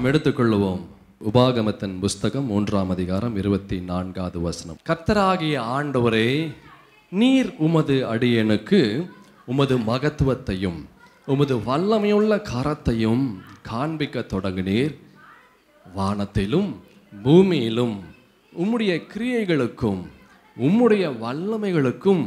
நாம் எடுத்துக்கொள்ளுவோம் உபாகமத்தின் புஸ்தகம் மூன்றாம் அதிகாரம் இருபத்தி நான்காவது வசனம் கர்த்தராகிய ஆண்டவரே நீர் உமது அடியனுக்கு உமது மகத்துவத்தையும் உமது வல்லமையுள்ள கரத்தையும் காண்பிக்க தொடங்கினீர் வானத்திலும் பூமியிலும் உம்முடைய கிரியைகளுக்கும் உம்முடைய வல்லமைகளுக்கும்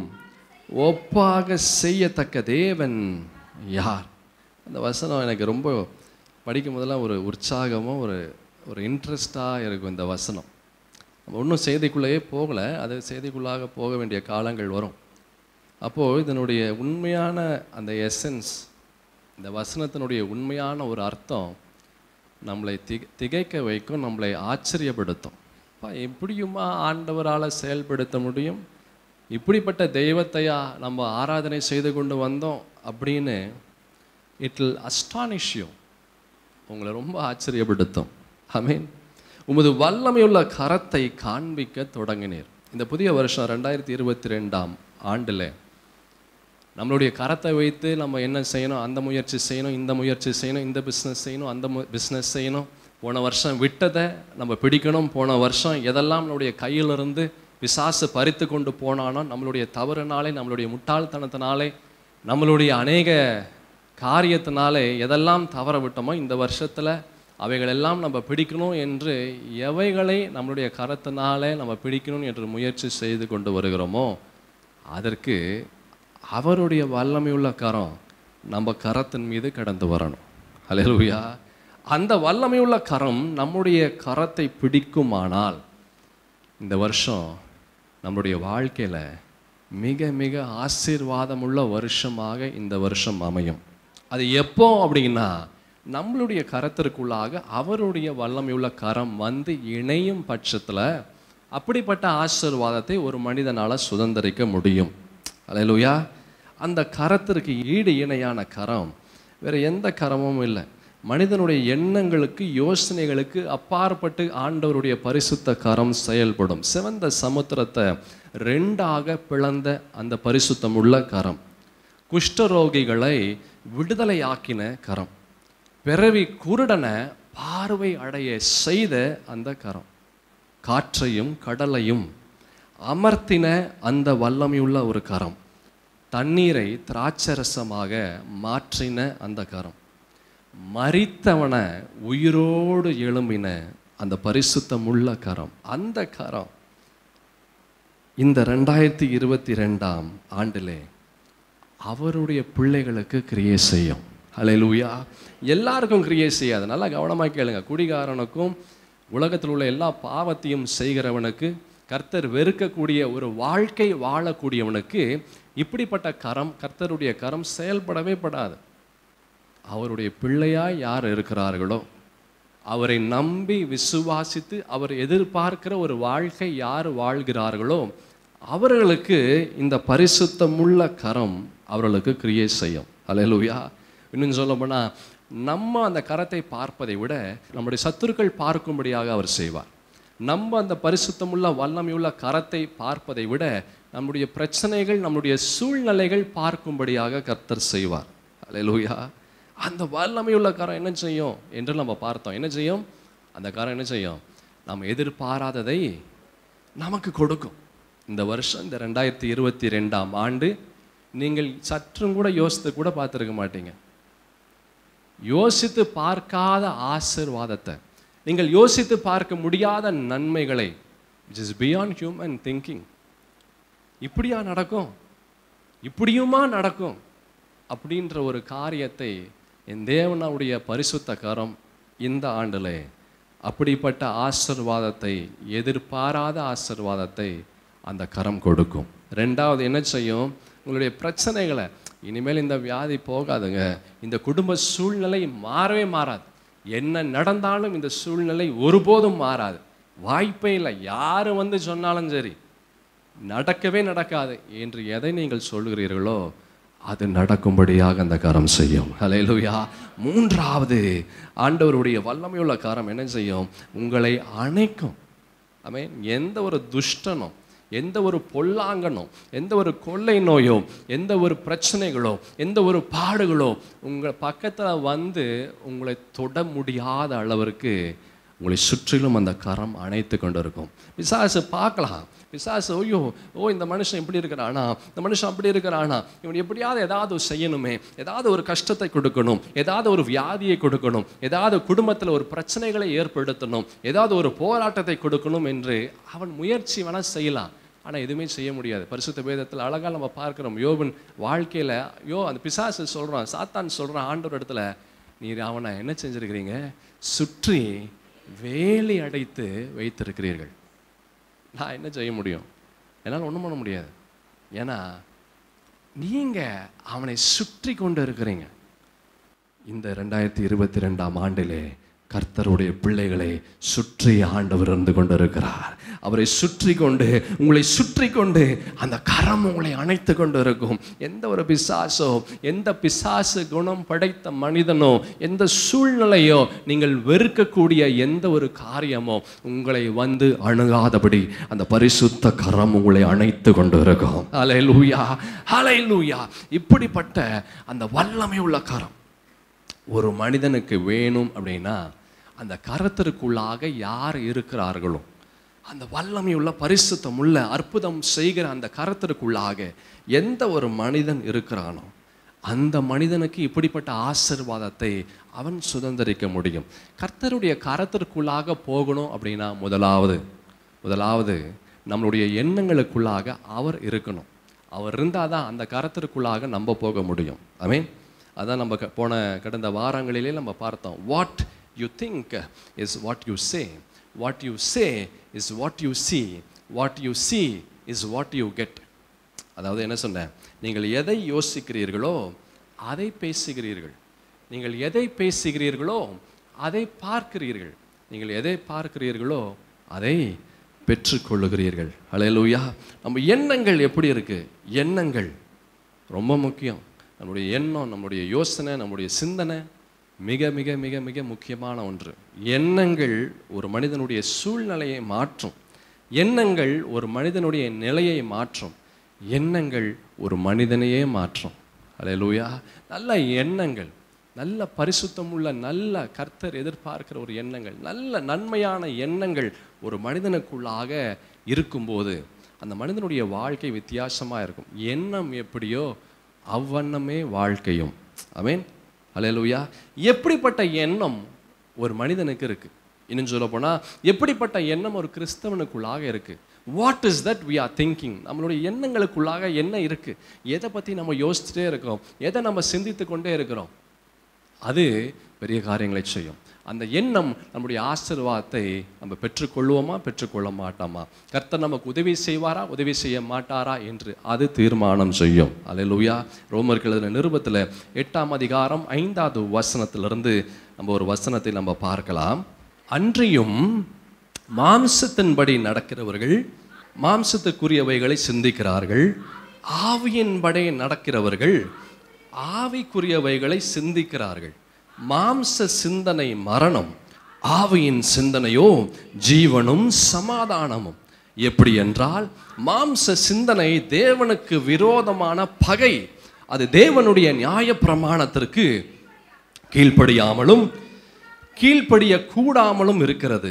ஒப்பாக செய்யத்தக்க தேவன் யார் அந்த வசனம் எனக்கு ரொம்ப படிக்கும் போதெல்லாம் ஒரு உற்சாகமும் ஒரு ஒரு இன்ட்ரெஸ்டாக இருக்கும் இந்த வசனம் நம்ம இன்னும் செய்திக்குள்ளேயே போகலை அது செய்திக்குள்ளாக போக வேண்டிய காலங்கள் வரும் அப்போது இதனுடைய உண்மையான அந்த எசன்ஸ் இந்த வசனத்தினுடைய உண்மையான ஒரு அர்த்தம் நம்மளை தி திகைக்க வைக்கும் நம்மளை ஆச்சரியப்படுத்தும் அப்பா எப்படியுமா ஆண்டவரால் செயல்படுத்த முடியும் இப்படிப்பட்ட தெய்வத்தையா நம்ம ஆராதனை செய்து கொண்டு வந்தோம் அப்படின்னு இட் வில் அஸ்டானிஷ் யூ உங்களை ரொம்ப ஆச்சரியப்படுத்தும் ஐ மீன் உமது வல்லமையுள்ள கரத்தை காண்பிக்க தொடங்கினீர் இந்த புதிய வருஷம் ரெண்டாயிரத்தி இருபத்தி ரெண்டாம் ஆண்டில் நம்மளுடைய கரத்தை வைத்து நம்ம என்ன செய்யணும் அந்த முயற்சி செய்யணும் இந்த முயற்சி செய்யணும் இந்த பிஸ்னஸ் செய்யணும் அந்த பிஸ்னஸ் செய்யணும் போன வருஷம் விட்டதை நம்ம பிடிக்கணும் போன வருஷம் எதெல்லாம் நம்மளுடைய கையிலிருந்து பிசாசு பறித்து கொண்டு போனானோ நம்மளுடைய தவறுனாலே நம்மளுடைய முட்டாள்தனத்தினாலே நம்மளுடைய அநேக காரியத்தினாலே எதெல்லாம் தவற விட்டோமோ இந்த வருஷத்தில் அவைகளெல்லாம் நம்ம பிடிக்கணும் என்று எவைகளை நம்மளுடைய கரத்தினாலே நம்ம பிடிக்கணும் என்று முயற்சி செய்து கொண்டு வருகிறோமோ அதற்கு அவருடைய வல்லமையுள்ள கரம் நம்ம கரத்தின் மீது கடந்து வரணும் ஹalleluya அந்த வல்லமையுள்ள கரம் நம்முடைய கரத்தை பிடிக்குமானால் இந்த வருஷம் நம்முடைய வாழ்க்கையில் மிக மிக ஆசீர்வாதமுள்ள வருஷமாக இந்த வருஷம் அமையும் அது எப்போ அப்படின்னா நம்மளுடைய கரத்திற்குள்ளாக அவருடைய வல்லமையுள்ள கரம் வந்து இணையும் பட்சத்தில் அப்படிப்பட்ட ஆசீர்வாதத்தை ஒரு மனிதனால் சுதந்திரிக்க முடியும் அலையலுயா அந்த கரத்திற்கு ஈடு இணையான கரம் வேறு எந்த கரமும் இல்லை மனிதனுடைய எண்ணங்களுக்கு யோசனைகளுக்கு அப்பாற்பட்டு ஆண்டவருடைய பரிசுத்த கரம் செயல்படும் சிவந்த சமுத்திரத்தை ரெண்டாக பிளந்த அந்த பரிசுத்தமுள்ள கரம் குஷ்டரோகிகளை விடுதலையாக்கின கரம் பிறவி குருடனை பார்வை அடைய செய்த அந்த கரம் காற்றையும் கடலையும் அமர்த்தின அந்த வல்லமையுள்ள ஒரு கரம் தண்ணீரை திராட்சரசமாக மாற்றின அந்த கரம் மரித்தவனை உயிரோடு எழும்பின அந்த பரிசுத்தமுள்ள கரம் அந்த கரம் இந்த ரெண்டாயிரத்தி இருபத்தி ரெண்டாம் ஆண்டிலே அவருடைய பிள்ளைகளுக்கு கிரியை செய்யும் ஹalleluya எல்லாருக்கும் கிரியை செய்யாது நல்லா கவனமாக கேளுங்க குடிகாரனுக்கும் உலகத்தில் உள்ள எல்லா பாவத்தையும் செய்கிறவனுக்கு கர்த்தர் வெறுக்கக்கூடிய ஒரு வாழ்க்கை வாழக்கூடியவனுக்கு இப்படிப்பட்ட கரம் கர்த்தருடைய கரம் செயல்படவே படாது அவருடைய பிள்ளையாய் யார் இருக்கிறார்களோ அவரை நம்பி விசுவாசித்து அவர் எதிர்பார்க்கிற ஒரு வாழ்க்கை யார் வாழ்கிறார்களோ அவர்களுக்கு இந்த பரிசுத்தமுள்ள கரம் அவர்களுக்கு கிரியை செய்யும் அலையலுயா இன்னும் சொல்ல போனால் நம்ம அந்த கரத்தை பார்ப்பதை விட நம்முடைய சத்துருக்கள் பார்க்கும்படியாக அவர் செய்வார் நம்ம அந்த பரிசுத்தமுள்ள வல்லமையுள்ள கரத்தை பார்ப்பதை விட நம்முடைய பிரச்சனைகள் நம்முடைய சூழ்நிலைகள் பார்க்கும்படியாக கர்த்தர் செய்வார் அலையலுயா அந்த வல்லமையுள்ள கரம் என்ன செய்யும் என்று நம்ம பார்த்தோம் என்ன செய்யும் அந்த கரம் என்ன செய்யும் நாம் எதிர்பாராததை நமக்கு கொடுக்கும் இந்த வருஷம் இந்த ரெண்டாயிரத்தி இருபத்தி ரெண்டாம் ஆண்டு நீங்கள் சற்றும் கூட யோசித்து கூட பார்த்துருக்க மாட்டீங்க யோசித்து பார்க்காத ஆசிர்வாதத்தை நீங்கள் யோசித்து பார்க்க முடியாத நன்மைகளை which is beyond human thinking இப்படியா நடக்கும் இப்படியுமா நடக்கும் அப்படின்ற ஒரு காரியத்தை என் தேவனுடைய பரிசுத்த கரம் இந்த ஆண்டிலே அப்படிப்பட்ட ஆசிர்வாதத்தை எதிர்பாராத ஆசிர்வாதத்தை அந்த கரம் கொடுக்கும் ரெண்டாவது என்ன செய்யும் உங்களுடைய பிரச்சனைகளை இனிமேல் இந்த வியாதி போகாதுங்க இந்த குடும்ப சூழ்நிலை மாறவே மாறாது என்ன நடந்தாலும் இந்த சூழ்நிலை ஒருபோதும் மாறாது வாய்ப்பே இல்லை யார் வந்து சொன்னாலும் சரி நடக்கவே நடக்காது என்று எதை நீங்கள் சொல்கிறீர்களோ அது நடக்கும்படியாக அந்த கரம் செய்யும் ஹalleluya மூன்றாவது ஆண்டவருடைய வல்லமையுள்ள கரம் என்ன செய்யும் உங்களை அணைக்கும் ஐ மீன் எந்த ஒரு துஷ்டனும் எந்த ஒரு பொல்லாங்கனோ எந்த ஒரு கொள்ளை நோயோ எந்த ஒரு பிரச்சனைகளோ எந்த ஒரு பாடுகளோ உங்கள் பக்கத்தில் வந்து உங்களை தொட முடியாத அளவிற்கு உங்களை சுற்றிலும் அந்த கரம் அணைத்து கொண்டு இருக்கும் பிசாசு பார்க்கலாம் பிசாசு ஐயோ ஓ இந்த மனுஷன் இப்படி இருக்கிறானா இந்த மனுஷன் அப்படி இருக்கிறானா இவன் எப்படியாவது ஏதாவது செய்யணுமே ஏதாவது ஒரு கஷ்டத்தை கொடுக்கணும் ஏதாவது ஒரு வியாதியை கொடுக்கணும் ஏதாவது குடும்பத்தில் ஒரு பிரச்சனைகளை ஏற்படுத்தணும் ஏதாவது ஒரு போராட்டத்தை கொடுக்கணும் என்று அவன் முயற்சி வேணா செய்யலாம் ஆனால் எதுவுமே செய்ய முடியாது பரிசுத்த வேதத்தில் அழகாக நம்ம பார்க்குறோம் யோபன் வாழ்க்கையில் யோ அந்த பிசாசு சொல்கிறான் சாத்தான் சொல்கிறான் ஆண்டவர் இடத்துல நீர் அவனை என்ன செஞ்சிருக்கிறீங்க சுற்றி வேலி அடைத்து வைத்திருக்கிறீர்கள் நான் என்ன செய்ய முடியும் என்னால் ஒன்றும் பண்ண முடியாது ஏன்னா நீங்கள் அவனை சுற்றி கொண்டு இருக்கிறீங்க இந்த ரெண்டாயிரத்தி இருபத்தி ரெண்டாம் ஆண்டிலே கர்த்தருடைய பிள்ளைகளை சுற்றி ஆண்டவர் இருந்து கொண்டிருக்கிறார் அவரை சுற்றி கொண்டு உங்களை சுற்றி கொண்டு அந்த கரம் உங்களை அணைத்து கொண்டு இருக்கும் எந்த ஒரு பிசாசோ எந்த பிசாசு குணம் படைத்த மனிதனோ எந்த சூழ்நிலையோ நீங்கள் வெறுக்கக்கூடிய எந்த ஒரு காரியமோ உங்களை வந்து அணுகாதபடி அந்த பரிசுத்த கரம் உங்களை அணைத்து கொண்டு இருக்கும் அலை லூயா அலை லூயா இப்படிப்பட்ட அந்த வல்லமை உள்ள கரம் ஒரு மனிதனுக்கு வேணும் அப்படின்னா அந்த கரத்திற்குள்ளாக யார் இருக்கிறார்களோ அந்த வல்லமையுள்ள பரிசுத்தம் உள்ள அற்புதம் செய்கிற அந்த கரத்திற்குள்ளாக எந்த ஒரு மனிதன் இருக்கிறானோ அந்த மனிதனுக்கு இப்படிப்பட்ட ஆசிர்வாதத்தை அவன் சுதந்திரிக்க முடியும் கர்த்தருடைய கரத்திற்குள்ளாக போகணும் அப்படின்னா முதலாவது முதலாவது நம்மளுடைய எண்ணங்களுக்குள்ளாக அவர் இருக்கணும் அவர் இருந்தால் தான் அந்த கரத்திற்குள்ளாக நம்ம போக முடியும் ஐ அதான் நம்ம க- போன கடந்த வாரங்களிலே நம்ம பார்த்தோம் what you think is what you say what you say is what you see what you see is what you get அதாவது என்ன சொன்னேன் நீங்கள் எதை யோசிக்கிறீர்களோ அதை பேசுகிறீர்கள் நீங்கள் எதை பேசுகிறீர்களோ அதை பார்க்கிறீர்கள் நீங்கள் எதை பார்க்கிறீர்களோ அதை பெற்றுக்கொள்ளுகிறீர்கள் ஹalleluya நம்ம எண்ணங்கள் எப்படி இருக்கு எண்ணங்கள் ரொம்ப முக்கியம் நம்முடைய எண்ணம் நம்முடைய யோசனை நம்முடைய சிந்தனை மிக மிக மிக மிக முக்கியமான ஒன்று எண்ணங்கள் ஒரு மனிதனுடைய சூழ்நிலையை மாற்றும் எண்ணங்கள் ஒரு மனிதனுடைய நிலையை மாற்றும் எண்ணங்கள் ஒரு மனிதனையே மாற்றும் அல்லேலூயா நல்ல எண்ணங்கள் நல்ல பரிசுத்தமுள்ள நல்ல கர்த்தர் எதிர்பார்க்கிற ஒரு எண்ணங்கள் நல்ல நன்மையான எண்ணங்கள் ஒரு மனிதனுக்குள்ளாக இருக்கும்போது அந்த மனிதனுடைய வாழ்க்கை வித்தியாசமாக இருக்கும் எண்ணம் எப்படியோ அவ்வண்ணமே வாழ்க்கையும் ஆமென் அல்லேலூயா எப்படிப்பட்ட எண்ணம் ஒரு மனிதனுக்கு இருக்கு இன்னும் சொல்ல போனா எப்படிப்பட்ட எண்ணம் ஒரு கிறிஸ்தவனுக்குள்ளாக இருக்கு what is that we are thinking நம்மளுடைய எண்ணங்களுக்குள்ளாக என்ன இருக்கு எதை பத்தி நம்ம யோசிச்சுட்டே இருக்கோம் எதை நம்ம சிந்தித்து கொண்டே இருக்கிறோம் அது பெரிய காரியங்களை செய்யும் அந்த எண்ணம் நம்முடைய ஆசீர்வாதத்தை நம்ம பெற்றுக்கொள்வோமா பெற்றுக்கொள்ள மாட்டோமா கர்த்தர் நமக்கு உதவி செய்வாரா உதவி செய்ய மாட்டாரா என்று அது தீர்மானம் செய்யும் அல்லேலூயா ரோமர்கள் எழுதின நிருபத்தில் எட்டாம் அதிகாரம் ஐந்தாவது வசனத்திலிருந்து நம்ம ஒரு வசனத்தை நம்ம பார்க்கலாம் அன்றியும் மாம்சத்தின்படி நடக்கிறவர்கள் மாம்சத்துக்குரியவைகளை சிந்திக்கிறார்கள் ஆவியின்படி நடக்கிறவர்கள் ஆவிக்குரியவைகளை சிந்திக்கிறார்கள் மாம்ச சிந்தனை மரணம் ஆவியின் சிந்தனையோ ஜீவனும் சமாதானமும் எப்படி என்றால் மாம்ச சிந்தனை தேவனுக்கு விரோதமான பகை அது தேவனுடைய நியாய பிரமாணத்திற்கு கீழ்ப்படியாமலும் கீழ்ப்படிய கூடாமலும் இருக்கிறது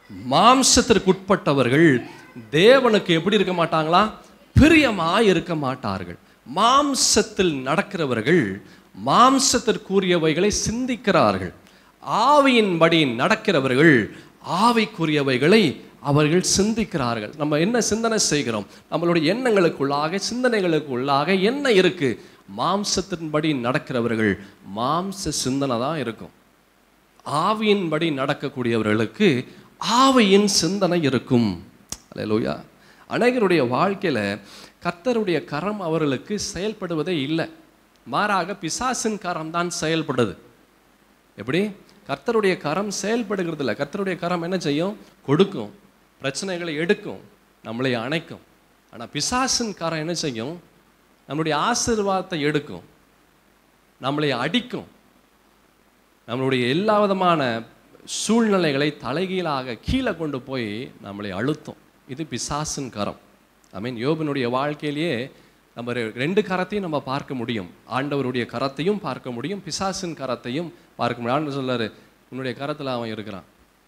மாம்சத்திற்குட்பட்டவர்கள் தேவனுக்கு எப்படி இருக்க மாட்டாங்களா பிரியமாய் இருக்க மாட்டார்கள் மாம்சத்தில் நடக்கிறவர்கள் மாம்சத்திற்குரியவைகளை சிந்திக்கிறார்கள் ஆவியின்படி நடக்கிறவர்கள் ஆவிக்குரியவைகளை அவர்கள் சிந்திக்கிறார்கள் நம்ம என்ன சிந்தனை செய்கிறோம் நம்மளுடைய எண்ணங்களுக்குள்ளாக சிந்தனைகளுக்குள்ளாக என்ன இருக்கு மாம்சத்தின்படி நடக்கிறவர்கள் மாம்ச சிந்தனை தான் இருக்கும் ஆவியின்படி நடக்கக்கூடியவர்களுக்கு ஆவியின் சிந்தனை இருக்கும் அல்லேலூயா அநேகருடைய வாழ்க்கையில கர்த்தருடைய கரம் அவர்களுக்கு செயல்படுவதே இல்லை மாறாக பிசாசின் கரம் தான் செயல்படுது எப்படி கர்த்தருடைய கரம் செயல்படுகிறது இல்லை கர்த்தருடைய கரம் என்ன செய்யும் கொடுக்கும் பிரச்சனைகளை எடுக்கும் நம்மளை அணைக்கும் ஆனால் பிசாசின் கரம் என்ன செய்யும் நம்மளுடைய ஆசீர்வாதத்தை எடுக்கும் நம்மளை அடிக்கும் நம்மளுடைய எல்லா விதமான சூழ்நிலைகளை தலைகீழாக கீழே கொண்டு போய் நம்மளை அழுத்தும் இது பிசாசின் கரம் ஐ மீன் யோபனுடைய வாழ்க்கையிலேயே நம்ம ரெ- ரெண்டு கரத்தையும் நம்ம பார்க்க முடியும் ஆண்டவருடைய கரத்தையும் பார்க்க முடியும் பிசாசின் கரத்தையும் பார்க்க முடியும் ஆண்டவர் சொல்லாரு உன்னுடைய கரத்தில் அவன் இருக்கிறான்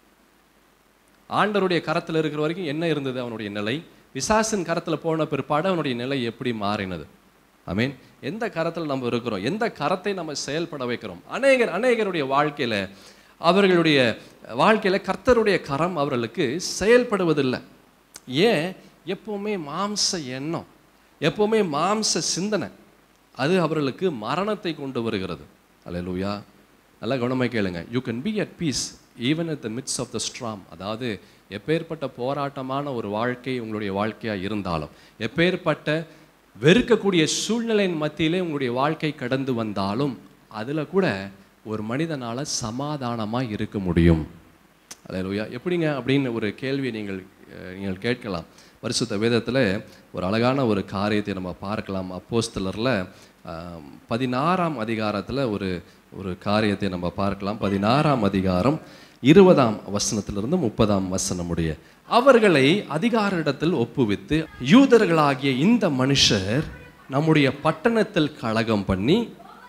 ஆண்டவருடைய கரத்தில் இருக்கிற வரைக்கும் என்ன இருந்தது அவனுடைய நிலை பிசாசின் கரத்தில் போன பிற்பாடு அவனுடைய நிலை எப்படி மாறினது ஐ மீன் எந்த கரத்தில் நம்ம இருக்கிறோம் எந்த கரத்தை நம்ம செயல்பட வைக்கிறோம் அநேகர் அநேகருடைய வாழ்க்கையில் அவர்களுடைய வாழ்க்கையில் கர்த்தருடைய கரம் அவர்களுக்கு செயல்படுவதில்லை ஏன் எப்பவுமே மாம்ச எண்ணம் எப்பவுமே மாம்ச சிந்தனை அது அவர்களுக்கு மரணத்தை கொண்டு வருகிறது அல்லேலூயா நல்லா கவனமாக கேளுங்க you can be at peace even at the midst of the storm அதாவது எப்பேற்பட்ட போராட்டமான ஒரு வாழ்க்கை உங்களுடைய வாழ்க்கையாக இருந்தாலும் எப்பேற்பட்ட வெறுக்கக்கூடிய சூழ்நிலையின் மத்தியிலே உங்களுடைய வாழ்க்கை கடந்து வந்தாலும் அதில் கூட ஒரு மனிதனால் சமாதானமாக இருக்க முடியும் அல்லேலூயா எப்படிங்க அப்படின்னு ஒரு கேள்வியை நீங்கள் அஹ், நீங்கள் கேட்கலாம் பரிசுத்த வேதத்தில் ஒரு அழகான ஒரு காரியத்தை நம்ம பார்க்கலாம் அப்போஸ்தலரில் பதினாறாம் அதிகாரத்தில் ஒரு ஒரு காரியத்தை நம்ம பார்க்கலாம் பதினாறாம் அதிகாரம் இருபதாம் வசனத்திலிருந்து முப்பதாம் வசனமுடைய அவர்களை அதிகாரிடத்தில் ஒப்புவித்து யூதர்களாகிய இந்த மனுஷர் நம்முடைய பட்டணத்தில் கலகம் பண்ணி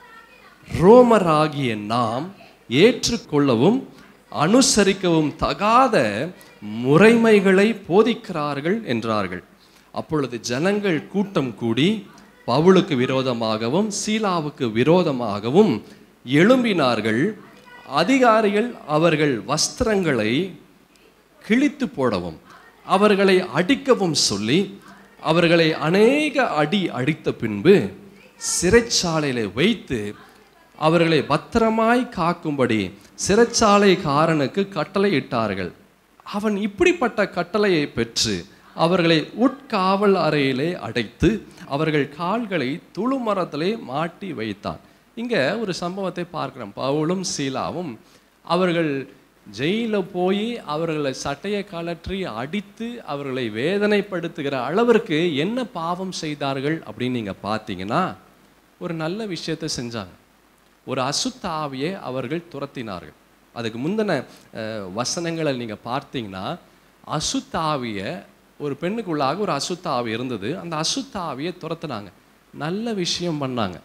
ரோமராகிய நாம் ஏற்றுக்கொள்ளவும் அனுசரிக்கவும் தகாத முறைமைகளை போதிக்கிறார்கள் என்றார்கள் அப்பொழுது ஜனங்கள் கூட்டம் கூடி பவுலுக்கு விரோதமாகவும் சீலாவுக்கு விரோதமாகவும் எழும்பினார்கள் அதிகாரிகள் அவர்கள் வஸ்திரங்களை கிழித்து போடவும் அவர்களை அடிக்கவும் சொல்லி அவர்களை அநேக அடி அடித்த பின்பு சிறைச்சாலையில வைத்து அவர்களை பத்திரமாய் காக்கும்படி சிறைச்சாலைக்காரனுக்கு கட்டளை இட்டார்கள் அவன் இப்படிப்பட்ட கட்டளையை பெற்று அவர்களை உட்காவல் அறையிலே அடைத்து அவர்கள் கால்களை துளுமரத்திலே மாட்டி வைத்தான் இங்க ஒரு சம்பவத்தை பார்க்கிறோம் பவுலும் சீலாவும் அவர்கள் ஜெயிலில் போய் அவர்களை சட்டையை கலற்றி அடித்து அவர்களை வேதனைப்படுத்துகிற அளவிற்கு என்ன பாவம் செய்தார்கள் அப்படின்னு நீங்கள் பார்த்தீங்கன்னா ஒரு நல்ல விஷயத்தை செஞ்சாங்க ஒரு அசுத்த ஆவியை அவர்கள் துரத்தினார்கள் அதுக்கு முந்தின அஹ், வசனங்களை நீங்கள் பார்த்தீங்கன்னா அசுத்த ஆவியை ஒரு பெண்ணுக்குள்ளாக ஒரு அசுத்த ஆவி இருந்தது அந்த அசுத்த ஆவியை துரத்துனாங்க நல்ல விஷயம் பண்ணாங்க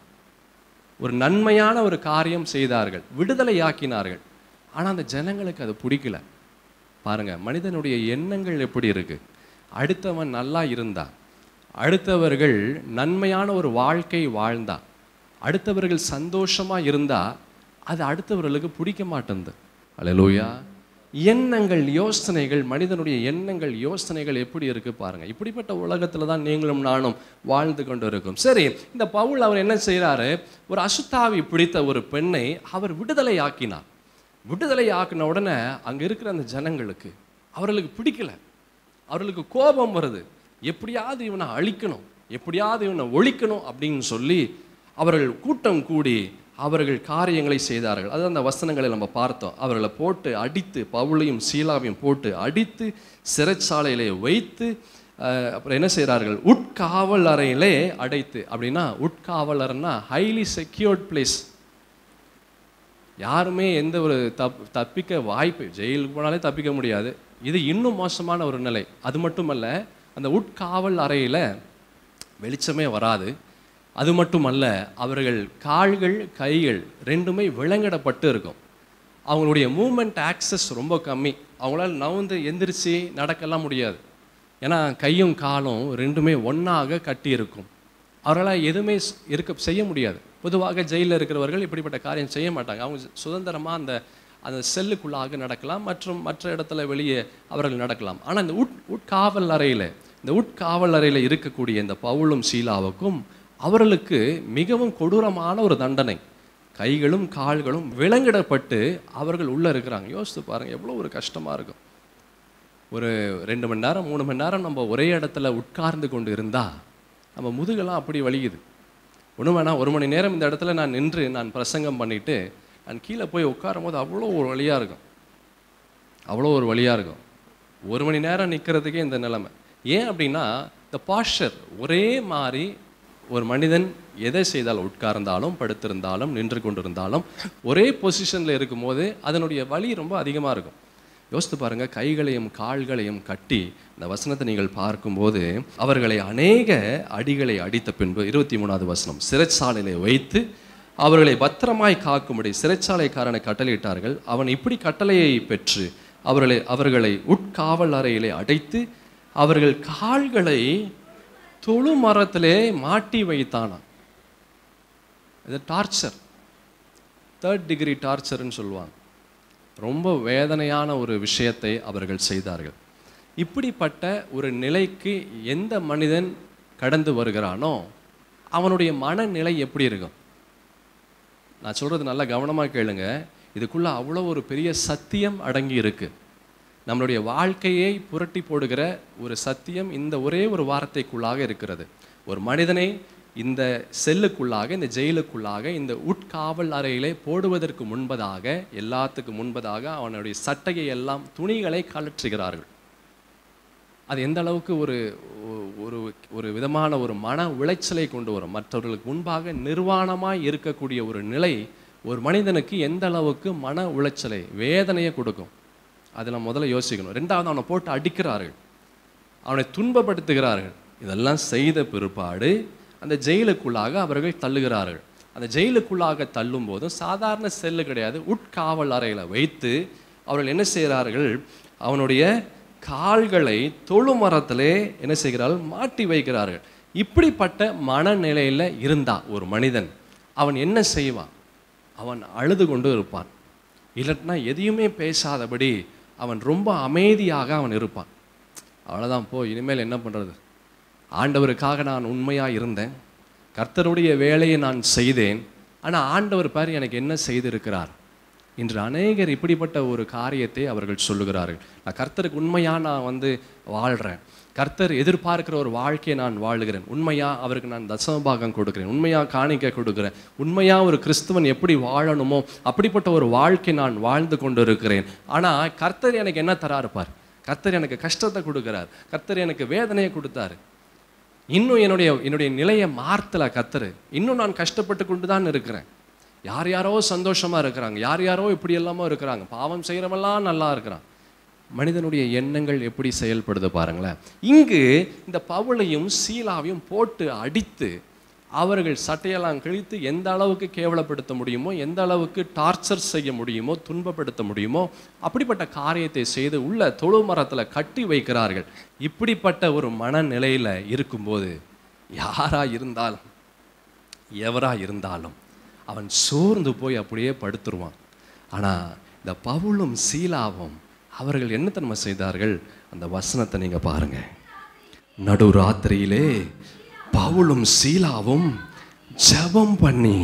ஒரு நன்மையான ஒரு காரியம் செய்தார்கள் விடுதலையாக்கினார்கள் ஆனால் அந்த ஜனங்களுக்கு அது பிடிக்கல பாருங்க மனிதனுடைய எண்ணங்கள் எப்படி இருக்கு அடுத்தவன் நல்லா இருந்தா அடுத்தவர்கள் நன்மையான ஒரு வாழ்க்கை வாழ்ந்தா அடுத்தவர்கள் சந்தோஷமா இருந்தா அது அடுத்தவர்களுக்கு பிடிக்க மாட்டேங்குது அல்லேலூயா எண்ணங்கள் யோசனைகள் மனிதனுடைய எண்ணங்கள் யோசனைகள் எப்படி இருக்கு பாருங்க இப்படிப்பட்ட உலகத்துல தான் நீங்களும் நானும் வாழ்ந்து கொண்டு இருக்கோம் சரி இந்த பவுல் அவர் என்ன செய்றாரு ஒரு அசுத்தாவி பிடித்த ஒரு பெண்ணை அவர் விடுதலை ஆக்கினார் விடுதலை ஆக்கின உடனே அங்க இருக்கிற அந்த ஜனங்களுக்கு அவர்களுக்கு பிடிக்கல அவர்களுக்கு கோபம் வருது எப்படியாவது இவனை அழிக்கணும் எப்படியாவது இவனை ஒழிக்கணும் அப்படின்னு சொல்லி அவர்கள் கூட்டம் கூடி அவர்கள் காரியங்களை செய்தார்கள் அது அந்த வசனங்களை நம்ம பார்த்தோம் அவர்களை போட்டு அடித்து பவுளையும் சீலாவையும் போட்டு அடித்து சிறைச்சாலையிலே வைத்து அஹ், அப்புறம் என்ன செய்கிறார்கள் உட்காவல் அறையிலே அடைத்து அப்படின்னா உட்காவலர்னா ஹைலி செக்யூர்ட் பிளேஸ் யாருமே எந்த ஒரு தப் தப்பிக்க வாய்ப்பு ஜெயிலுக்கு போனாலே தப்பிக்க முடியாது இது இன்னும் மோசமான ஒரு நிலை அது மட்டுமல்ல அந்த உட்காவல் அறையில் வெளிச்சமே வராது அது மட்டுமல்ல அவர்கள் கால்கள் கைகள் ரெண்டுமே விலங்கிடப்பட்டு இருக்கும் அவங்களுடைய மூமெண்ட் ஆக்சஸ் ரொம்ப கம்மி அவங்களால நவுந்து எந்திரிச்சு நடக்கலாம் முடியாது ஏன்னா கையும் காலும் ரெண்டுமே ஒன்றாக கட்டி இருக்கும் அவர்களால் எதுவுமே ஸ்- இருக்க செய்ய முடியாது பொதுவாக ஜெயிலில் இருக்கிறவர்கள் இப்படிப்பட்ட காரியம் செய்ய மாட்டாங்க அவங்க சுதந்திரமாக அந்த அந்த செல்லுக்குள்ளாக நடக்கலாம் மற்றும் மற்ற இடத்துல வெளியே அவர்கள் நடக்கலாம் ஆனால் இந்த உட் உட்காவல் அறையில் இந்த உட்காவல் அறையில் இருக்கக்கூடிய இந்த பவுலும் சீலாவுக்கும் அவர்களுக்கு மிகவும் கொடூரமான ஒரு தண்டனை கைகளும் கால்களும் விலங்கிடப்பட்டு அவர்கள் உள்ளே இருக்கிறாங்க யோசித்து பாருங்க எவ்வளோ ஒரு கஷ்டமாக இருக்கும் ஒரு ரெண்டு மணி நேரம் மூணு மணி நேரம் நம்ம ஒரே இடத்துல உட்கார்ந்து கொண்டு இருந்தா நம்ம முதுகெல்லாம் அப்படி வலிக்குது ஒன்றும் வேணாம் ஒரு மணி நேரம் இந்த இடத்துல நான் நின்று நான் பிரசங்கம் பண்ணிட்டு நான் கீழே போய் உட்காரும் போது அவ்வளோ ஒரு வழியாக இருக்கும் அவ்வளோ ஒரு வழியாக இருக்கும் ஒரு மணி நேரம் நிற்கிறதுக்கே இந்த நிலைமை ஏன் அப்படின்னா இந்த பாஸ்டர் ஒரே மாதிரி ஒரு மனிதன் எதை செய்தால் உட்கார்ந்தாலும் படுத்திருந்தாலும் நின்று கொண்டிருந்தாலும் ஒரே பொசிஷனில் இருக்கும்போது அதனுடைய வலி ரொம்ப அதிகமாக இருக்கும் யோசித்து பாருங்க கைகளையும் கால்களையும் கட்டி இந்த வசனத்தை நீங்கள் பார்க்கும்போது அவர்களை அநேக அடிகளை அடித்த பின்பு இருபத்தி மூணாவது வசனம் சிறைச்சாலையிலே வைத்து அவர்களை பத்திரமாய் காக்கும்படி சிறைச்சாலைக்காரனை கட்டளையிட்டார்கள் அவன் இப்படி கட்டளையை பெற்று அவர்களை அவர்களை உட்காவல் அறையிலே அடைத்து அவர்கள் கால்களை தொழு மரத்திலே மாட்டி வைத்தானாம் இது டார்ச்சர் தேர்ட் டிகிரி டார்ச்சர்னு சொல்லுவாங்க ரொம்ப வேதனையான ஒரு விஷயத்தை அவர்கள் செய்தார்கள் இப்படிப்பட்ட ஒரு நிலைக்கு எந்த மனிதன் கடந்து வருகிறானோ அவனுடைய மனநிலை எப்படி இருக்கும் நான் சொல்கிறது நல்லா கவனமாக கேளுங்க இதுக்குள்ள அவ்வளோ ஒரு பெரிய சத்தியம் அடங்கி இருக்கு நம்மளுடைய வாழ்க்கையை புரட்டி போடுகிற ஒரு சத்தியம் இந்த ஒரே ஒரு வார்த்தைக்குள்ளாக இருக்கிறது ஒரு மனிதனை இந்த செல்லுக்குள்ளாக இந்த ஜெயிலுக்குள்ளாக இந்த உட்காவல் அறையிலே போடுவதற்கு முன்பதாக எல்லாத்துக்கும் முன்பதாக அவனுடைய சட்டையை எல்லாம் துணிகளை கழற்றுகிறார்கள் அது எந்த அளவுக்கு ஒரு ஒரு ஒரு விதமான ஒரு மன உளைச்சலை கொண்டு வரும் மற்றவர்களுக்கு முன்பாக நிர்வாணமாய் இருக்கக்கூடிய ஒரு நிலை ஒரு மனிதனுக்கு எந்த அளவுக்கு மன உளைச்சலை வேதனையை கொடுக்கும் அதை நம்ம முதல்ல யோசிக்கணும் ரெண்டாவது அவனை போட்டு அடிக்கிறார்கள் அவனை துன்பப்படுத்துகிறார்கள் இதெல்லாம் செய்த பிற்பாடு அந்த ஜெயிலுக்குள்ளாக அவர்கள் தள்ளுகிறார்கள் அந்த ஜெயிலுக்குள்ளாக தள்ளும் போதும் சாதாரண செல்லு கிடையாது உட்காவல் அறையில் வைத்து அவர்கள் என்ன செய்கிறார்கள் அவனுடைய கால்களை தொழு மரத்திலே என்ன செய்கிறார்கள் மாட்டி வைக்கிறார்கள் இப்படிப்பட்ட மனநிலையில் இருந்தா ஒரு மனிதன் அவன் என்ன செய்வான் அவன் அழுது கொண்டு இருப்பான் இல்லட்டினா எதையுமே பேசாதபடி அவன் ரொம்ப அமைதியாக அவன் இருப்பான் அவ்வளோதான் போ இனிமேல் என்ன பண்ணுறது ஆண்டவருக்காக நான் உண்மையாக இருந்தேன் கர்த்தருடைய வேலையை நான் செய்தேன் ஆனால் ஆண்டவர் பாரு எனக்கு என்ன செய்திருக்கிறார் இன்று அநேகர் இப்படிப்பட்ட ஒரு காரியத்தை அவர்கள் சொல்லுகிறார்கள் நான் கர்த்தருக்கு உண்மையாக நான் வந்து வாழ்கிறேன் கர்த்தர் எதிர்பார்க்கிற ஒரு வாழ்க்கையை நான் வாழுகிறேன் உண்மையா அவருக்கு நான் தசமபாகம் கொடுக்கிறேன் உண்மையா காணிக்க கொடுக்கிறேன் உண்மையா ஒரு கிறிஸ்துவன் எப்படி வாழணுமோ அப்படிப்பட்ட ஒரு வாழ்க்கை நான் வாழ்ந்து கொண்டு இருக்கிறேன் ஆனால் கர்த்தர் எனக்கு என்ன தரா இருப்பார் கர்த்தர் எனக்கு கஷ்டத்தை கொடுக்கிறார் கர்த்தர் எனக்கு வேதனையை கொடுத்தாரு இன்னும் என்னுடைய என்னுடைய நிலையை மாற்றல கர்த்தர் இன்னும் நான் கஷ்டப்பட்டு கொண்டு தான் இருக்கிறேன் யார் யாரோ சந்தோஷமா இருக்கிறாங்க யார் யாரோ இப்படி எல்லாமோ இருக்கிறாங்க பாவம் செய்கிறவெல்லாம் நல்லா இருக்கிறான் மனிதனுடைய எண்ணங்கள் எப்படி செயல்படுது பாருங்களேன் இங்கு இந்த பவுளையும் சீலாவையும் போட்டு அடித்து அவர்கள் சட்டையெல்லாம் கிழித்து எந்த அளவுக்கு கேவலப்படுத்த முடியுமோ எந்த அளவுக்கு டார்ச்சர் செய்ய முடியுமோ துன்பப்படுத்த முடியுமோ அப்படிப்பட்ட காரியத்தை செய்து உள்ள தொழு மரத்தில் கட்டி வைக்கிறார்கள் இப்படிப்பட்ட ஒரு மனநிலையில் இருக்கும்போது யாரா இருந்தாலும் எவரா இருந்தாலும் அவன் சோர்ந்து போய் அப்படியே படுத்துருவான் ஆனால் இந்த பவுலும் சீலாவும் அவர்கள் என்ன தன்மை செய்தார்கள் அந்த வசனத்தை நீங்க பாருங்க நடு ராத்திரியிலே பவுலும் சீலாவும் ஜெபம் பண்ணி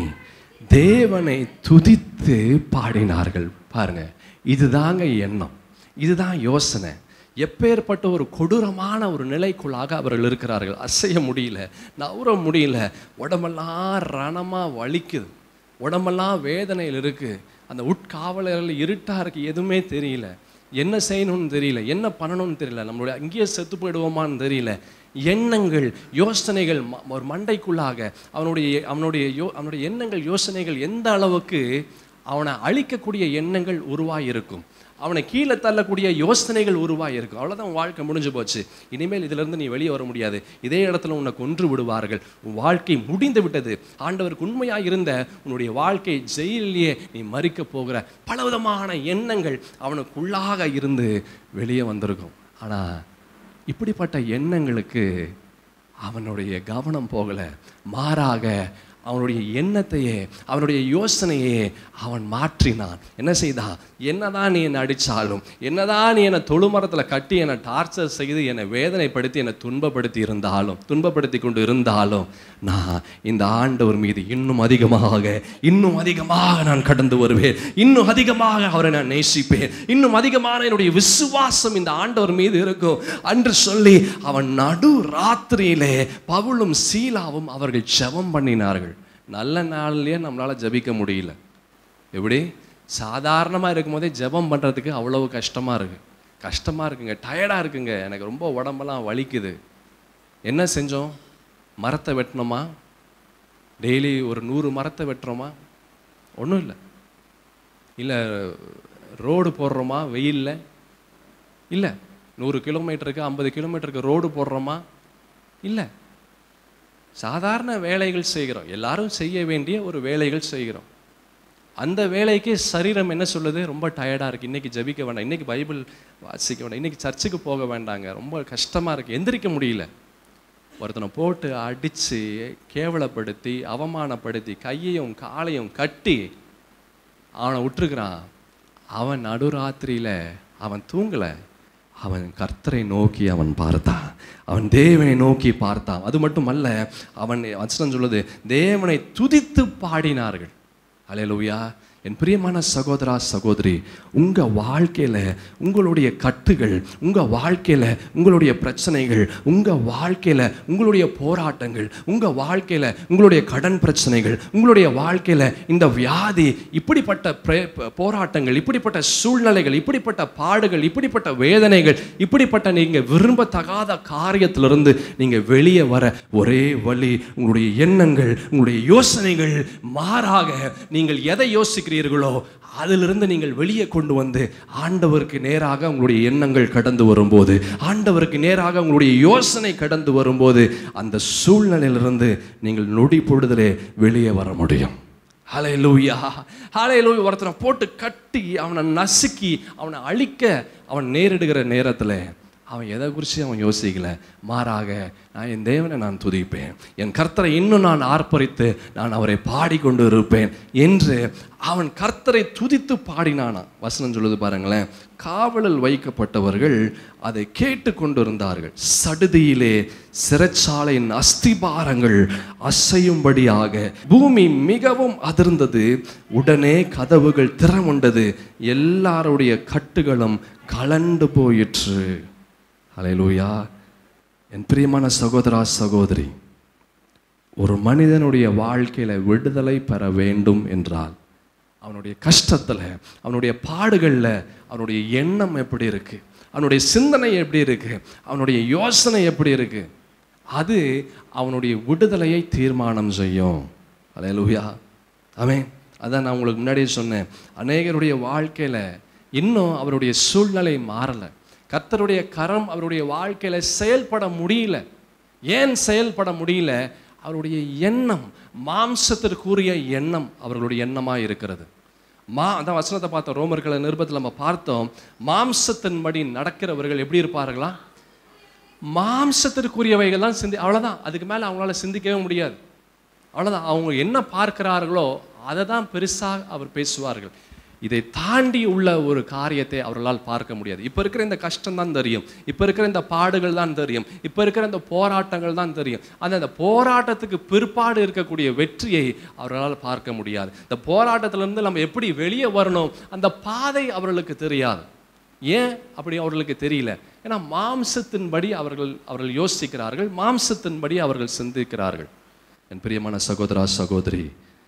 தேவனை துதித்து பாடினார்கள் பாருங்க இதுதாங்க எண்ணம் இதுதான் யோசனை எப்பேற்பட்ட ஒரு கொடூரமான ஒரு நிலைக்குள்ளாக அவர்கள் இருக்கிறார்கள் அசைய முடியல நவர முடியல உடம்பெல்லாம் ரணமாக வலிக்குது உடம்பெல்லாம் வேதனையில் இருக்கு அந்த உட்காவலர்கள் இருட்டா இருக்கு எதுவுமே தெரியல என்ன செய்யணும்னு தெரியல என்ன பண்ணணும்னு தெரியல நம்மளுடைய அங்கேயே செத்து போயிடுவோமான்னு தெரியல எண்ணங்கள் யோசனைகள் ம- ஒரு மண்டைக்குள்ளாக அவனுடைய அவனுடைய யோ அவனுடைய எண்ணங்கள் யோசனைகள் எந்த அளவுக்கு அவனை அழிக்கக்கூடிய எண்ணங்கள் உருவாகியிருக்கும் அவனை கீழே தள்ளக்கூடிய யோசனைகள் உருவாகியிருக்கும் அவ்வளோதான் உன் வாழ்க்கை முடிஞ்சு போச்சு இனிமேல் இதிலிருந்து நீ வெளியே வர முடியாது இதே இடத்துல உன்னை கொன்று விடுவார்கள் உன் வாழ்க்கை முடிந்து விட்டது ஆண்டவருக்கு உண்மையாக இருந்த உன்னுடைய வாழ்க்கை ஜெயிலிலேயே நீ மறிக்க போகிற பலவிதமான எண்ணங்கள் அவனுக்குள்ளாக இருந்து வெளியே வந்திருக்கும் ஆனால் இப்படிப்பட்ட எண்ணங்களுக்கு அவனுடைய கவனம் போகல மாறாக அவனுடைய எண்ணத்தையே அவனுடைய யோசனையே அவன் மாற்றினான் என்ன செய்தான் என்னதான் நீ என்னை அடித்தாலும் என்னதான் நீ என்னை தொழுமரத்தில் கட்டி என்னை டார்ச்சர் செய்து என்னை வேதனைப்படுத்தி என்னை துன்பப்படுத்தி இருந்தாலும் துன்பப்படுத்தி கொண்டு இருந்தாலும் நான் இந்த ஆண்டவர் மீது இன்னும் அதிகமாக இன்னும் அதிகமாக நான் கடந்து வருவேன் இன்னும் அதிகமாக அவரை நான் நேசிப்பேன் இன்னும் அதிகமான என்னுடைய விசுவாசம் இந்த ஆண்டவர் மீது இருக்கும் அன்று சொல்லி அவன் நடு ராத்திரியிலே பவுலும் சீலாவும் அவர்கள் ஜெபம் பண்ணினார்கள் நல்ல நாள்லயே நம்மளால ஜெபிக்க முடியல எப்படி சாதாரணமாக இருக்கும்போதே ஜெபம் பண்ணுறதுக்கு அவ்வளவு கஷ்டமாக இருக்கு கஷ்டமாக இருக்குங்க டயர்டாக இருக்குங்க எனக்கு ரொம்ப உடம்பெல்லாம் வலிக்குது என்ன செஞ்சோம் மரத்தை வெட்டினோமா டெய்லி ஒரு நூறு மரத்தை வெட்டுறோமா ஒன்றும் இல்லை இல்லை ரோடு போடுறோமா வெயிலில் இல்லை நூறு கிலோமீட்டருக்கு ஐம்பது கிலோமீட்டருக்கு ரோடு போடுறோமா இல்லை சாதாரண வேலைகள் செய்கிறோம் எல்லாரும் செய்ய வேண்டிய ஒரு வேலைகள் செய்கிறோம் அந்த வேலைக்கு சரீரம் என்ன சொல்லுது ரொம்ப டயர்டாக இருக்குது இன்றைக்கி ஜெபிக்க வேண்டாம் இன்றைக்கி பைபிள் வாசிக்க வேண்டாம் இன்றைக்கி சர்ச்சுக்கு போக வேண்டாங்க ரொம்ப கஷ்டமாக இருக்குது எந்திரிக்க முடியல ஒருத்தனை போட்டு அடித்து கேவலப்படுத்தி அவமானப்படுத்தி கையையும் காலையும் கட்டி அவனை விட்டுருக்குறான் அவன் நடுராத்திரியில் அவன் தூங்கலை அவன் கர்த்தரை நோக்கி அவன் பார்த்தான் அவன் தேவனை நோக்கி பார்த்தான் அது மட்டுமல்ல அவன் வசனம் சொல்லுது தேவனை துதித்து பாடினார்கள் அலையலூயா என் பிரியமான சகோதரா சகோதரி உங்க வாழ்க்கையில உங்களுடைய கட்டுகள் உங்க வாழ்க்கையில உங்களுடைய பிரச்சனைகள் உங்க வாழ்க்கையில உங்களுடைய போராட்டங்கள் உங்க வாழ்க்கையில உங்களுடைய கடன் பிரச்சனைகள் உங்களுடைய வாழ்க்கையில இந்த வியாதி இப்படிப்பட்ட பிரே- போராட்டங்கள் இப்படிப்பட்ட சூழ்நிலைகள் இப்படிப்பட்ட பாடுகள் இப்படிப்பட்ட வேதனைகள் இப்படிப்பட்ட நீங்க விரும்பத்தகாத காரியத்திலிருந்து நீங்க வெளியே வர ஒரே வழி உங்களுடைய எண்ணங்கள் உங்களுடைய யோசனைகள் மாறாக நீங்கள் எதை யோசிக்கிறீர்களோ அதிலிருந்து நீங்கள் வெளியே கொண்டு வந்து ஆண்டவருக்கு நேராக உங்களுடைய எண்ணங்கள் கடந்து வரும்போது ஆண்டவருக்கு நேராக உங்களுடைய யோசனை கடந்து வரும்போது அந்த சூழ்நிலையிலிருந்து நீங்கள் நொடி பொழுதிலே வெளியே வர முடியும் ஹலே லூயா ஹலே லூயா ஒருத்தனை போட்டு கட்டி அவனை நசுக்கி அவனை அழிக்க அவன் நேரிடுகிற நேரத்தில் அவன் எதை குறித்து அவன் யோசிக்கல மாறாக நான் என் தேவனை நான் துதிப்பேன் என் கர்த்தரை இன்னும் நான் ஆர்ப்பரித்து நான் அவரை பாடிக்கொண்டு இருப்பேன் என்று அவன் கர்த்தரை துதித்து பாடினானா வசனம் சொல்லுது பாருங்களேன் காவலில் வைக்கப்பட்டவர்கள் அதை கேட்டு கொண்டிருந்தார்கள் சடுதியிலே சிறைச்சாலையின் அஸ்திபாரங்கள் அசையும்படியாக பூமி மிகவும் அதிர்ந்தது உடனே கதவுகள் திறமுண்டது எல்லாருடைய கட்டுகளும் கலண்டு போயிற்று அலையலூயா என் பிரியமான சகோதரா சகோதரி ஒரு மனிதனுடைய வாழ்க்கையில விடுதலை பெற வேண்டும் என்றால் அவனுடைய கஷ்டத்துல அவனுடைய பாடுகள்ல அவனுடைய எண்ணம் எப்படி இருக்கு அவனுடைய சிந்தனை எப்படி இருக்கு அவனுடைய யோசனை எப்படி இருக்கு அது அவனுடைய விடுதலையை தீர்மானம் செய்யும் அலையலூயா ஆமென் அதான் நான் உங்களுக்கு முன்னாடியே சொன்னேன் அநேகருடைய வாழ்க்கையில இன்னும் அவருடைய சூழ்நிலை மாறலை கர்த்தருடைய கரம் அவருடைய வாழ்க்கையில செயல்பட முடியல ஏன் செயல்பட முடியல அவருடைய எண்ணம் மாம்சத்திற்குரிய எண்ணம் அவர்களுடைய எண்ணமாக இருக்கிறது மா அதான் வசனத்தை பார்த்தோம் ரோமர்களை நிருபத்தில் நம்ம பார்த்தோம் மாம்சத்தின்படி நடக்கிறவர்கள் எப்படி இருப்பார்களா மாம்சத்திற்குரியவைகள் தான் சிந்தி அவ்வளோதான் அதுக்கு மேலே அவங்களால சிந்திக்கவே முடியாது அவ்வளோதான் அவங்க என்ன பார்க்கிறார்களோ அதை தான் பெருசாக அவர் பேசுவார்கள் இதை தாண்டி உள்ள ஒரு காரியத்தை அவர்களால் பார்க்க முடியாது இப்போ இருக்கிற இந்த கஷ்டம் தான் தெரியும் இப்போ இருக்கிற இந்த பாடுகள் தான் தெரியும் இப்போ இருக்கிற இந்த போராட்டங்கள் தான் தெரியும் அந்த அந்த போராட்டத்துக்கு பிற்பாடு இருக்கக்கூடிய வெற்றியை அவர்களால் பார்க்க முடியாது இந்த போராட்டத்திலிருந்து நம்ம எப்படி வெளியே வரணும் அந்த பாதை அவர்களுக்கு தெரியாது ஏன் அப்படி அவர்களுக்கு தெரியல ஏன்னா மாம்சத்தின்படி அவர்கள் அவர்கள் யோசிக்கிறார்கள் மாம்சத்தின்படி அவர்கள் சிந்திக்கிறார்கள் என் பிரியமான சகோதரா சகோதரி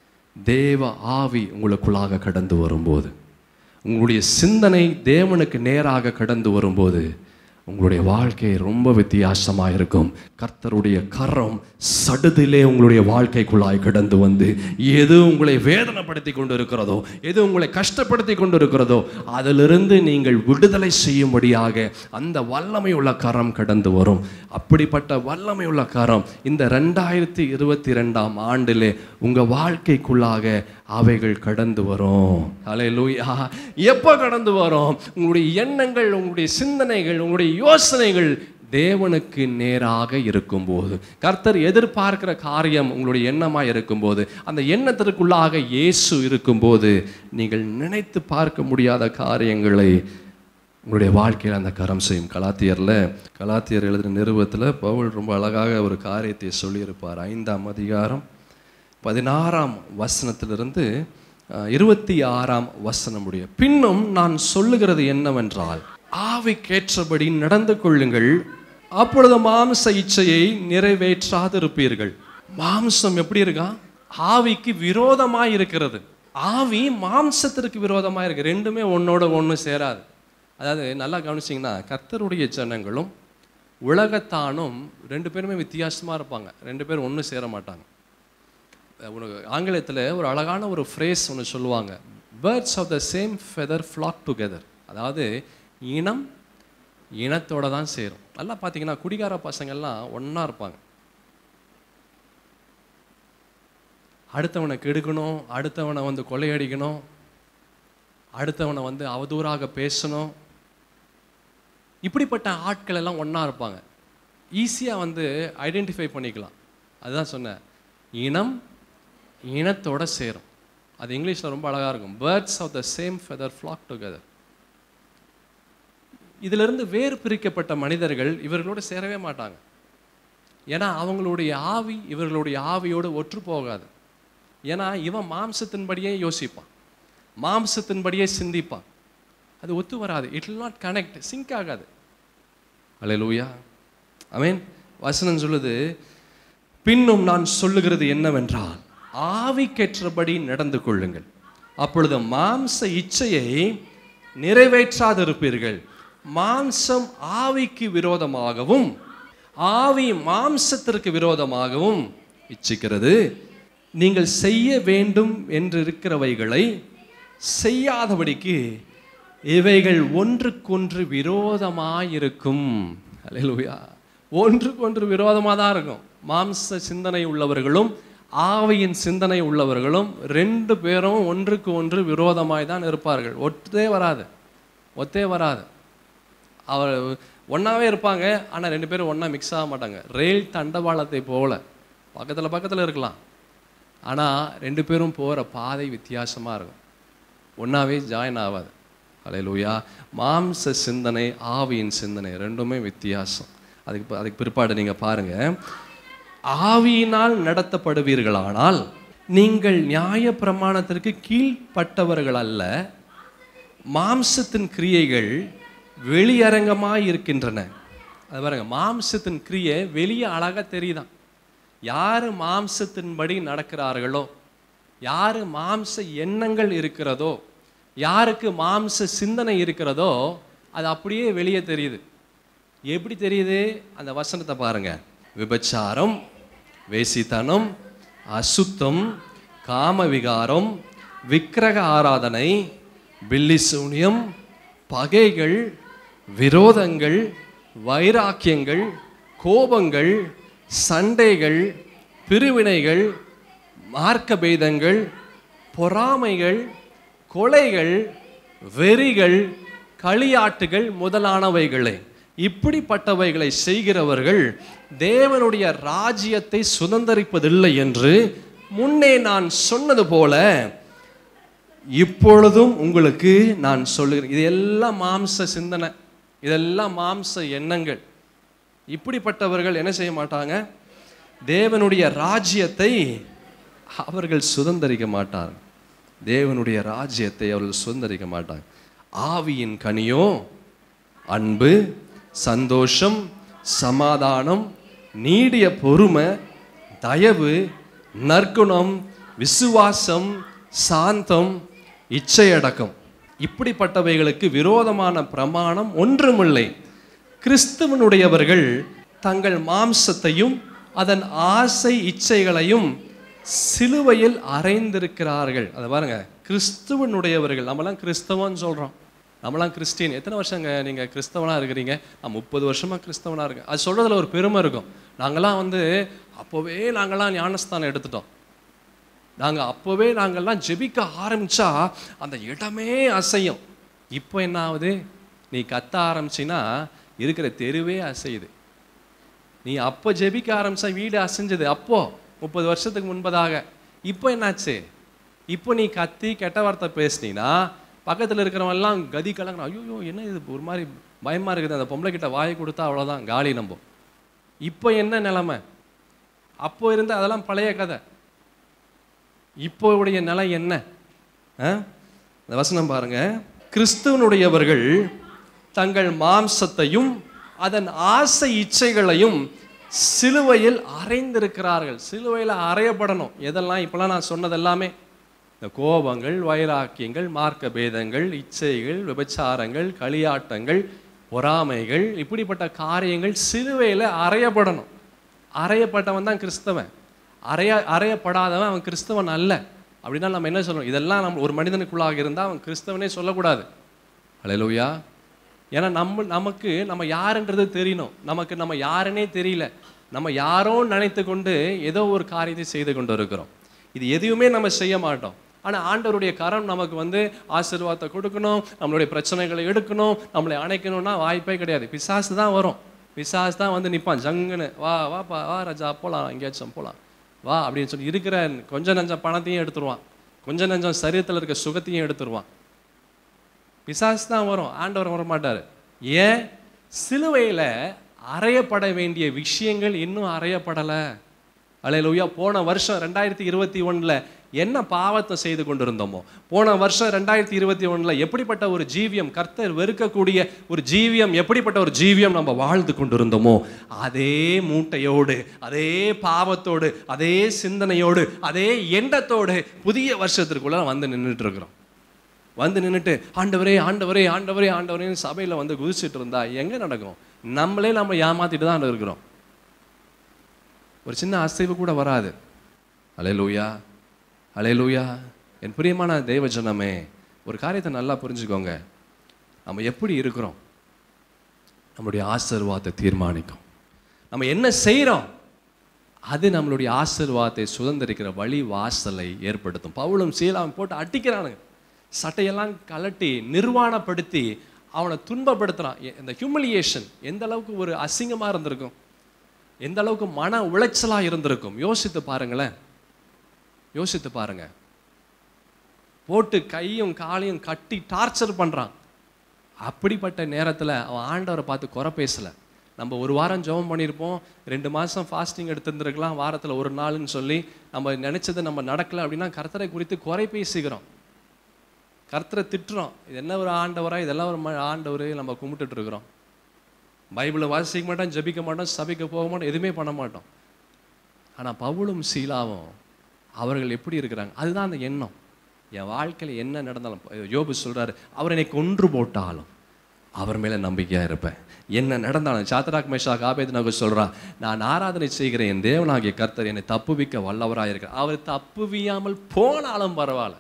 தேவ ஆவி உங்களுக்குள்ளாக கடந்து வரும்போது உங்களுடைய சிந்தனை தேவனுக்கு நேராக கடந்து வரும்போது உங்களுடைய வாழ்க்கை ரொம்ப வித்தியாசமாக இருக்கும் கர்த்தருடைய கரம் சடுதிலே உங்களுடைய வாழ்க்கைக்குள்ளாய் கடந்து வந்து எது உங்களை வேதனைப்படுத்தி கொண்டு இருக்கிறதோ எது உங்களை கஷ்டப்படுத்தி கொண்டு இருக்கிறதோ அதிலிருந்து நீங்கள் விடுதலை செய்யும்படியாக அந்த வல்லமை உள்ள கரம் கடந்து வரும் அப்படிப்பட்ட வல்லமை உள்ள கரம் இந்த ரெண்டாயிரத்தி இருபத்தி ரெண்டாம் ஆண்டிலே உங்க வாழ்க்கைக்குள்ளாக அவைகள் கடந்து வரும் அலையலூயா எப்போ கடந்து வரும் உங்களுடைய எண்ணங்கள் உங்களுடைய சிந்தனைகள் உங்களுடைய யோசனைகள் தேவனுக்கு நேராக இருக்கும்போது கர்த்தர் எதிர்பார்க்கிற காரியம் உங்களுடைய எண்ணமாக இருக்கும்போது அந்த எண்ணத்திற்குள்ளாக இயேசு இருக்கும்போது நீங்கள் நினைத்து பார்க்க முடியாத காரியங்களை உங்களுடைய வாழ்க்கையில் அந்த கரம் செய்யும் கலாத்தியரில் கலாத்தியர் எழுதின நிறுவத்தில் பவுல் ரொம்ப அழகாக ஒரு காரியத்தை சொல்லியிருப்பார் ஐந்தாம் அதிகாரம் பதினாறாம் வசனத்திலிருந்து அஹ், இருபத்தி ஆறாம் வசனம் முடிய பின்னும் நான் சொல்லுகிறது என்னவென்றால் ஆவிக்கேற்றபடி நடந்து கொள்ளுங்கள் அப்பொழுது மாம்ச இச்சையை நிறைவேற்றாதிருப்பீர்கள் மாம்சம் எப்படி இருக்கா ஆவிக்கு விரோதமாய் இருக்கிறது ஆவி மாம்சத்திற்கு விரோதமாக இருக்கு ரெண்டுமே ஒன்னோட ஒன்று சேராது அதாவது நல்லா கவனிச்சிங்கன்னா கர்த்தருடைய ஜனங்களும் உலகத்தானும் ரெண்டு பேருமே வித்தியாசமாக இருப்பாங்க ரெண்டு பேரும் ஒன்று சேர மாட்டாங்க உனக்கு ஆங்கிலத்தில் ஒரு அழகான ஒரு ஃப்ரேஸ் ஒன்று சொல்லுவாங்க birds of the same feather flock together அதாவது இனம் இனத்தோட தான் சேரும் நல்லா பார்த்தீங்கன்னா குடிகார பசங்கள்லாம் ஒண்ணா இருப்பாங்க அடுத்தவனை கெடுக்கணும் அடுத்தவனை வந்து கொள்ளையடிக்கணும் அடுத்தவனை வந்து அவதூறாக பேசணும் இப்படிப்பட்ட ஆட்கள் எல்லாம் ஒண்ணா இருப்பாங்க ஈஸியாக வந்து ஐடென்டிஃபை பண்ணிக்கலாம் அதுதான் சொன்னேன் இனம் இனத்தோட சேரும் அது இங்கிலீஷில் ரொம்ப அழகா இருக்கும் birds of the same feather flock together இதிலிருந்து வேறு பிரிக்கப்பட்ட மனிதர்கள் இவர்களோடு சேரவே மாட்டாங்க ஏன்னா அவங்களுடைய ஆவி இவர்களுடைய ஆவியோடு ஒற்று போகாது ஏன்னா இவன் மாம்சத்தின்படியே யோசிப்பான் மாம்சத்தின்படியே சிந்திப்பான் அது ஒத்து வராது it will not connect sync ஆகாது அல்லேலூயா அமேன் வசனம் சொல்லுது பின்னும் நான் சொல்லுகிறது என்னவென்றால் ஆவிக்கேற்றபடி நடந்து கொள்ளுங்கள் அப்பொழுது மாம்ச இச்சையை நிறைவேற்றாதிருப்பீர்கள் மாம்சம் ஆவிக்கு விரோதமாகவும் ஆவி மாம்சத்திற்கு விரோதமாகவும் இச்சிக்கிறது நீங்கள் செய்ய வேண்டும் என்று இருக்கிறவைகளை செய்யாதபடிக்கு இவைகள் ஒன்றுக்கொன்று விரோதமாயிருக்கும் அல்லேலூயா ஒன்றுக்கொன்று விரோதமாக தான் இருக்கும் மாம்ச சிந்தனை உள்ளவர்களும் ஆவியின் சிந்தனை உள்ளவர்களும் ரெண்டு பேரும் ஒன்றுக்கு ஒன்று விரோதமாய் தான் இருப்பார்கள் ஒத்தே வராது ஒத்தே வராது அவர் ஒன்றாவே இருப்பாங்க ஆனால் ரெண்டு பேரும் ஒன்றா மிக்ஸ் ஆக மாட்டாங்க ரயில் தண்டவாளத்தை போல பக்கத்தில் பக்கத்தில் இருக்கலாம் ஆனால் ரெண்டு பேரும் போகிற பாதை வித்தியாசமாக இருக்கும் ஒன்றாவே ஜாயின் ஆகாது அலையலூயா மாம்ச சிந்தனை ஆவியின் சிந்தனை ரெண்டுமே வித்தியாசம் அதுக்கு ப- அதுக்கு பிற்பாடு நீங்கள் பாருங்கள் ஆவியினால் நடத்தப்படுவீர்களானால் நீங்கள் நியாய பிரமாணத்திற்கு கீழ்ப்பட்டவர்கள் அல்ல மாம்சத்தின் கிரியைகள் வெளியரங்கமாய் இருக்கின்றன அது பாருங்க மாம்சத்தின் கிரியை வெளியே அழகா தெரியுதான் யார் மாம்சத்தின்படி நடக்கிறார்களோ யார் மாம்ச எண்ணங்கள் இருக்கிறதோ யாருக்கு மாம்ச சிந்தனை இருக்கிறதோ அது அப்படியே வெளியே தெரியுது எப்படி தெரியுது அந்த வசனத்தை பாருங்க விபச்சாரம் வேசித்தனம் அசுத்தம் காமவிகாரம் விக்கிரக ஆராதனை பில்லிசூனியம் பகைகள் விரோதங்கள் வைராக்கியங்கள் கோபங்கள் சண்டைகள் பிரிவினைகள் மார்க்கபேதங்கள் பொறாமைகள் கொலைகள் வெறிகள் களியாட்டுகள் முதலானவைகளே இப்படிப்பட்டவைகளை செய்கிறவர்கள் தேவனுடைய ராஜ்யத்தை சுதந்தரிப்பதில்லை என்று முன்னே நான் சொன்னது போல இப்பொழுதும் உங்களுக்கு நான் சொல்லுகிறேன் இது எல்லாம் மாம்ச சிந்தனை இதெல்லாம் மாம்ச எண்ணங்கள் இப்படிப்பட்டவர்கள் என்ன செய்ய மாட்டாங்க தேவனுடைய ராஜ்யத்தை அவர்கள் சுதந்தரிக்க மாட்டார் தேவனுடைய ராஜ்யத்தை அவர்கள் சுதந்தரிக்க மாட்டாங்க ஆவியின் கனியோ அன்பு சந்தோஷம் சமாதானம் நீடிய பொறுமை தயவு நற்குணம் விசுவாசம் சாந்தம் இச்சையடக்கம் இப்படிப்பட்டவைகளுக்கு விரோதமான பிரமாணம் ஒன்றுமில்லை கிறிஸ்துவனுடையவர்கள் தங்கள் மாம்சத்தையும் அதன் ஆசை இச்சைகளையும் சிலுவையில் அறைந்திருக்கிறார்கள் அதை பாருங்க கிறிஸ்துவனுடையவர்கள் நம்மலாம் கிறிஸ்தவன்னு சொல்றோம் நம்மலாம் கிறிஸ்டின் எத்தனை வருஷங்க நீங்க கிறிஸ்தவனா இருக்கிறீங்க நான் முப்பது வருஷமா கிறிஸ்தவனா இருக்கேன் அது சொல்றதுல ஒரு பெருமை இருக்கும் நாங்கெல்லாம் வந்து அப்போவே நாங்கெல்லாம் ஞானஸ்தானம் எடுத்துட்டோம் நாங்கள் அப்போவே நாங்கள்லாம் ஜெபிக்க ஆரம்பிச்சா அந்த இடமே அசையும் இப்போ என்ன ஆகுது நீ கத்த ஆரம்பிச்சின்னா இருக்கிற தெருவே அசையுது நீ அப்போ ஜெபிக்க ஆரம்பிச்சா வீடு அசைஞ்சது அப்போ முப்பது வருஷத்துக்கு முன்பதாக இப்போ என்னாச்சு இப்போ நீ கத்தி கெட்ட வார்த்தை பேசுனீன்னா பக்கத்தில் இருக்கிறவன்லாம் கதி கலங்கணும் ஐயோ என்ன இது ஒரு மாதிரி பயமா இருக்குது அந்த பொம்பளை கிட்ட வாயை கொடுத்தா அவ்வளோதான் காலி நம்ப இப்போ என்ன நிலைமை அப்போ இருந்த அதெல்லாம் பழைய கதை இப்போவுடைய நிலை என்ன ஆ? இந்த வசனம் பாருங்க கிறிஸ்துவனுடையவர்கள் தங்கள் மாம்சத்தையும் அதன் ஆசை இச்சைகளையும் சிலுவையில் அறைந்திருக்கிறார்கள் சிலுவையில் அறையப்படணும் எதெல்லாம் இப்பெல்லாம் நான் சொன்னது எல்லாமே இந்த கோபங்கள் வைராக்கியங்கள் மார்க்க பேதங்கள் இச்சைகள் விபச்சாரங்கள் களியாட்டங்கள் பொறாமைகள் இப்படிப்பட்ட காரியங்கள் சிலுவையில் அறையப்படணும் அறையப்பட்டவன் தான் கிறிஸ்தவன் அறைய அறையப்படாதவன் அவன் கிறிஸ்தவன் அல்ல அப்படின்னா நம்ம என்ன சொல்லணும் இதெல்லாம் நம்ம ஒரு மனிதனுக்குள்ளாக இருந்தால் அவன் கிறிஸ்தவனே சொல்லக்கூடாது அலையலூயா ஏன்னா நம்ம நமக்கு நம்ம யாருன்றது தெரியணும் நமக்கு நம்ம யாருன்னே தெரியல நம்ம யாரோ நினைத்து கொண்டு ஏதோ ஒரு காரியத்தை செய்து கொண்டு இருக்கிறோம் இது எதையுமே நம்ம செய்ய மாட்டோம் ஆனால் ஆண்டவருடைய கரம் நமக்கு வந்து ஆசீர்வாதத்தை கொடுக்கணும் நம்மளுடைய பிரச்சனைகளை எடுக்கணும் நம்மளை அணைக்கணும்னா வாய்ப்பே கிடையாது பிசாசு தான் வரும் பிசாசு தான் வந்து நிற்பான் ஜங்குன்னு வா வாப்பா வா ராஜா போகலாம் எங்கேயாச்சும் போகலாம் வா அப்படின்னு சொல்லி இருக்கிற கொஞ்சம் நஞ்சம் பணத்தையும் எடுத்துருவான் கொஞ்சம் நஞ்சம் சரீரத்தில் இருக்க சுகத்தையும் எடுத்துருவான் பிசாசு தான் வரும் ஆண்டவர் வர மாட்டார் ஏன் சிலுவையில் அறையப்பட வேண்டிய விஷயங்கள் இன்னும் அறையப்படலை அலையலூயா போன வருஷம் ரெண்டாயிரத்தி இருபத்தி ஒன்றில் என்ன பாவத்தை செய்து கொண்டிருந்தோமோ போன வருஷம் ரெண்டாயிரத்தி இருபத்தி ஒன்றில் எப்படிப்பட்ட ஒரு ஜீவியம் கர்த்தர் வெறுக்கக்கூடிய ஒரு ஜீவியம் எப்படிப்பட்ட ஒரு ஜீவியம் நம்ம வாழ்ந்து கொண்டிருந்தோமோ அதே மூட்டையோடு அதே பாவத்தோடு அதே சிந்தனையோடு அதே எண்ணத்தோடு புதிய வருஷத்திற்குள்ள வந்து நின்றுட்டு இருக்கிறோம் வந்து நின்றுட்டு ஆண்டவரே ஆண்டவரே ஆண்டவரே ஆண்டவரேன்னு சபையில் வந்து குதிச்சுட்டு இருந்தா எங்கே நடக்கும் நம்மளே நம்ம ஏமாத்திட்டு தான் இருக்கிறோம் ஒரு சின்ன அசைவு கூட வராது அலே லூயா அலே லூயா என் பிரியமான தெய்வ ஜனமே ஒரு காரியத்தை நல்லா புரிஞ்சுக்கோங்க நம்ம எப்படி இருக்கிறோம் நம்மளுடைய ஆசீர்வாதத்தை தீர்மானிக்கும் நம்ம என்ன செய்கிறோம் அது நம்மளுடைய ஆசீர்வாதத்தை சுதந்திரிக்கிற வழி வாசலை ஏற்படுத்தும் பவுலும் சீலாவும் போட்டு அடிக்கிறானுங்க சட்டையெல்லாம் கலட்டி நிர்வாணப்படுத்தி அவனை துன்பப்படுத்துறான் எ- இந்த ஹியூமிலியேஷன் எந்த அளவுக்கு ஒரு அசிங்கமா இருந்திருக்கும் எந்த அளவுக்கு மன உளைச்சலா இருந்திருக்கும் யோசித்து பாருங்களேன் யோசித்து பாருங்க போட்டு கையும் காலையும் கட்டி டார்ச்சர் பண்றான் அப்படிப்பட்ட நேரத்துல அவன் ஆண்டவரை பார்த்து குறை பேசல நம்ம ஒரு வாரம் ஜெபம் பண்ணியிருப்போம் ரெண்டு மாசம் ஃபாஸ்டிங் எடுத்திருந்திருக்கலாம் வாரத்துல ஒரு நாள்னு சொல்லி நம்ம நினைச்சது நம்ம நடக்கல அப்படின்னா கர்த்தரை குறித்து குறை பேசுகிறோம் கர்த்தரை திட்டுறோம் இது என்ன ஒரு ஆண்டவரா இதெல்லாம் ஒரு ம- ஆண்டவர் நம்ம கும்பிட்டுட்டு இருக்கிறோம் பைபிளை வாசிக்க மாட்டோம் ஜெபிக்க மாட்டோம் சபைக்கு போக மாட்டோம் எதுவுமே பண்ண மாட்டோம் ஆனா பவுலும் சீலாவும் அவர்கள் எப்படி இருக்கிறாங்க அதுதான் அந்த எண்ணம் என் வாழ்க்கையில் என்ன நடந்தாலும் யோபு சொல்றாரு அவர் என்னை கொன்று போட்டாலும் அவர் மேல நம்பிக்கையா இருப்பேன் என்ன நடந்தாலும் சாத்தராக் மேஷாக் ஆபேத் நகர் சொல்றான் நான் ஆராதனை செய்கிற என் தேவனாகிய கர்த்தர் என்னை தப்புவிக்க வல்லவராக இருக்கிறார் அவர் தப்புவியாமல் போனாலும் பரவாயில்ல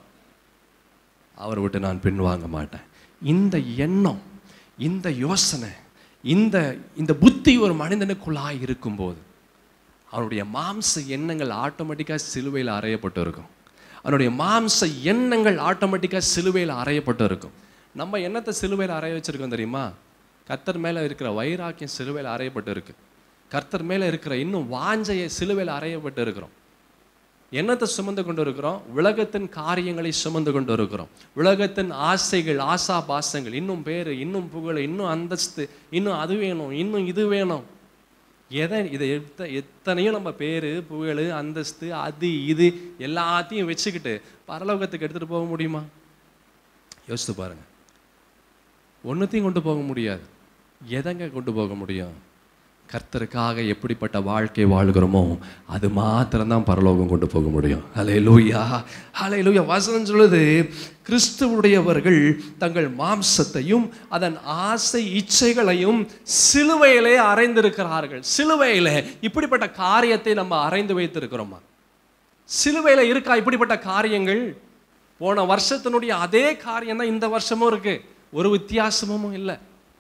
அவர் விட்டு நான் பின்வாங்க மாட்டேன் இந்த எண்ணம் இந்த யோசனை இந்த இந்த புத்தி ஒரு மனிதனுக்குள்ளாய் இருக்கும்போது அவனுடைய மாம்ச எண்ணங்கள் ஆட்டோமேட்டிக்காக சிலுவையில் அறையப்பட்டு இருக்கும் அவனுடைய மாம்ச எண்ணங்கள் ஆட்டோமேட்டிக்காக சிலுவையில் அறையப்பட்டு இருக்கும் நம்ம எண்ணத்தை சிலுவையில் அறைய வச்சிருக்கோம் தெரியுமா கர்த்தர் மேலே இருக்கிற வைராக்கியம் சிலுவையில் அறையப்பட்டு இருக்கு கர்த்தர் மேலே இருக்கிற இன்னும் வாஞ்சையை சிலுவையில் அறையப்பட்டு இருக்கிறோம் எண்ணத்தை சுமந்து கொண்டு இருக்கிறோம் உலகத்தின் காரியங்களை சுமந்து கொண்டு இருக்கிறோம் உலகத்தின் ஆசைகள் ஆசா பாசங்கள் இன்னும் பேர் இன்னும் புகழ் இன்னும் அந்தஸ்து இன்னும் அது வேணும் இன்னும் இது வேணும் எதை இதை எத்த எத்தனையும் நம்ம பேர் புகழ் அந்தஸ்து அது இது எல்லாத்தையும் வச்சுக்கிட்டு பரலோகத்துக்கு எடுத்துகிட்டு போக முடியுமா யோசித்து பாருங்க ஒன்றுத்தையும் கொண்டு போக முடியாது எதங்க கொண்டு போக முடியும் கர்த்தருக்காக எப்படிப்பட்ட வாழ்க்கை வாழ்கிறோமோ அது மாத்திரம்தான் பரலோகம் கொண்டு போக முடியும் ஹலே லூயா ஹலே லூயா வசனம் சொல்லுது கிறிஸ்துவுடையவர்கள் தங்கள் மாம்சத்தையும் அதன் ஆசை இச்சைகளையும் சிலுவையிலே அறைந்திருக்கிறார்கள் சிலுவையிலே இப்படிப்பட்ட காரியத்தை நம்ம அறைந்து வைத்திருக்கிறோமா சிலுவையில இருக்கா இப்படிப்பட்ட காரியங்கள் போன வருஷத்தினுடைய அதே காரியம் தான் இந்த வருஷமும் இருக்கு ஒரு வித்தியாசமும் இல்லை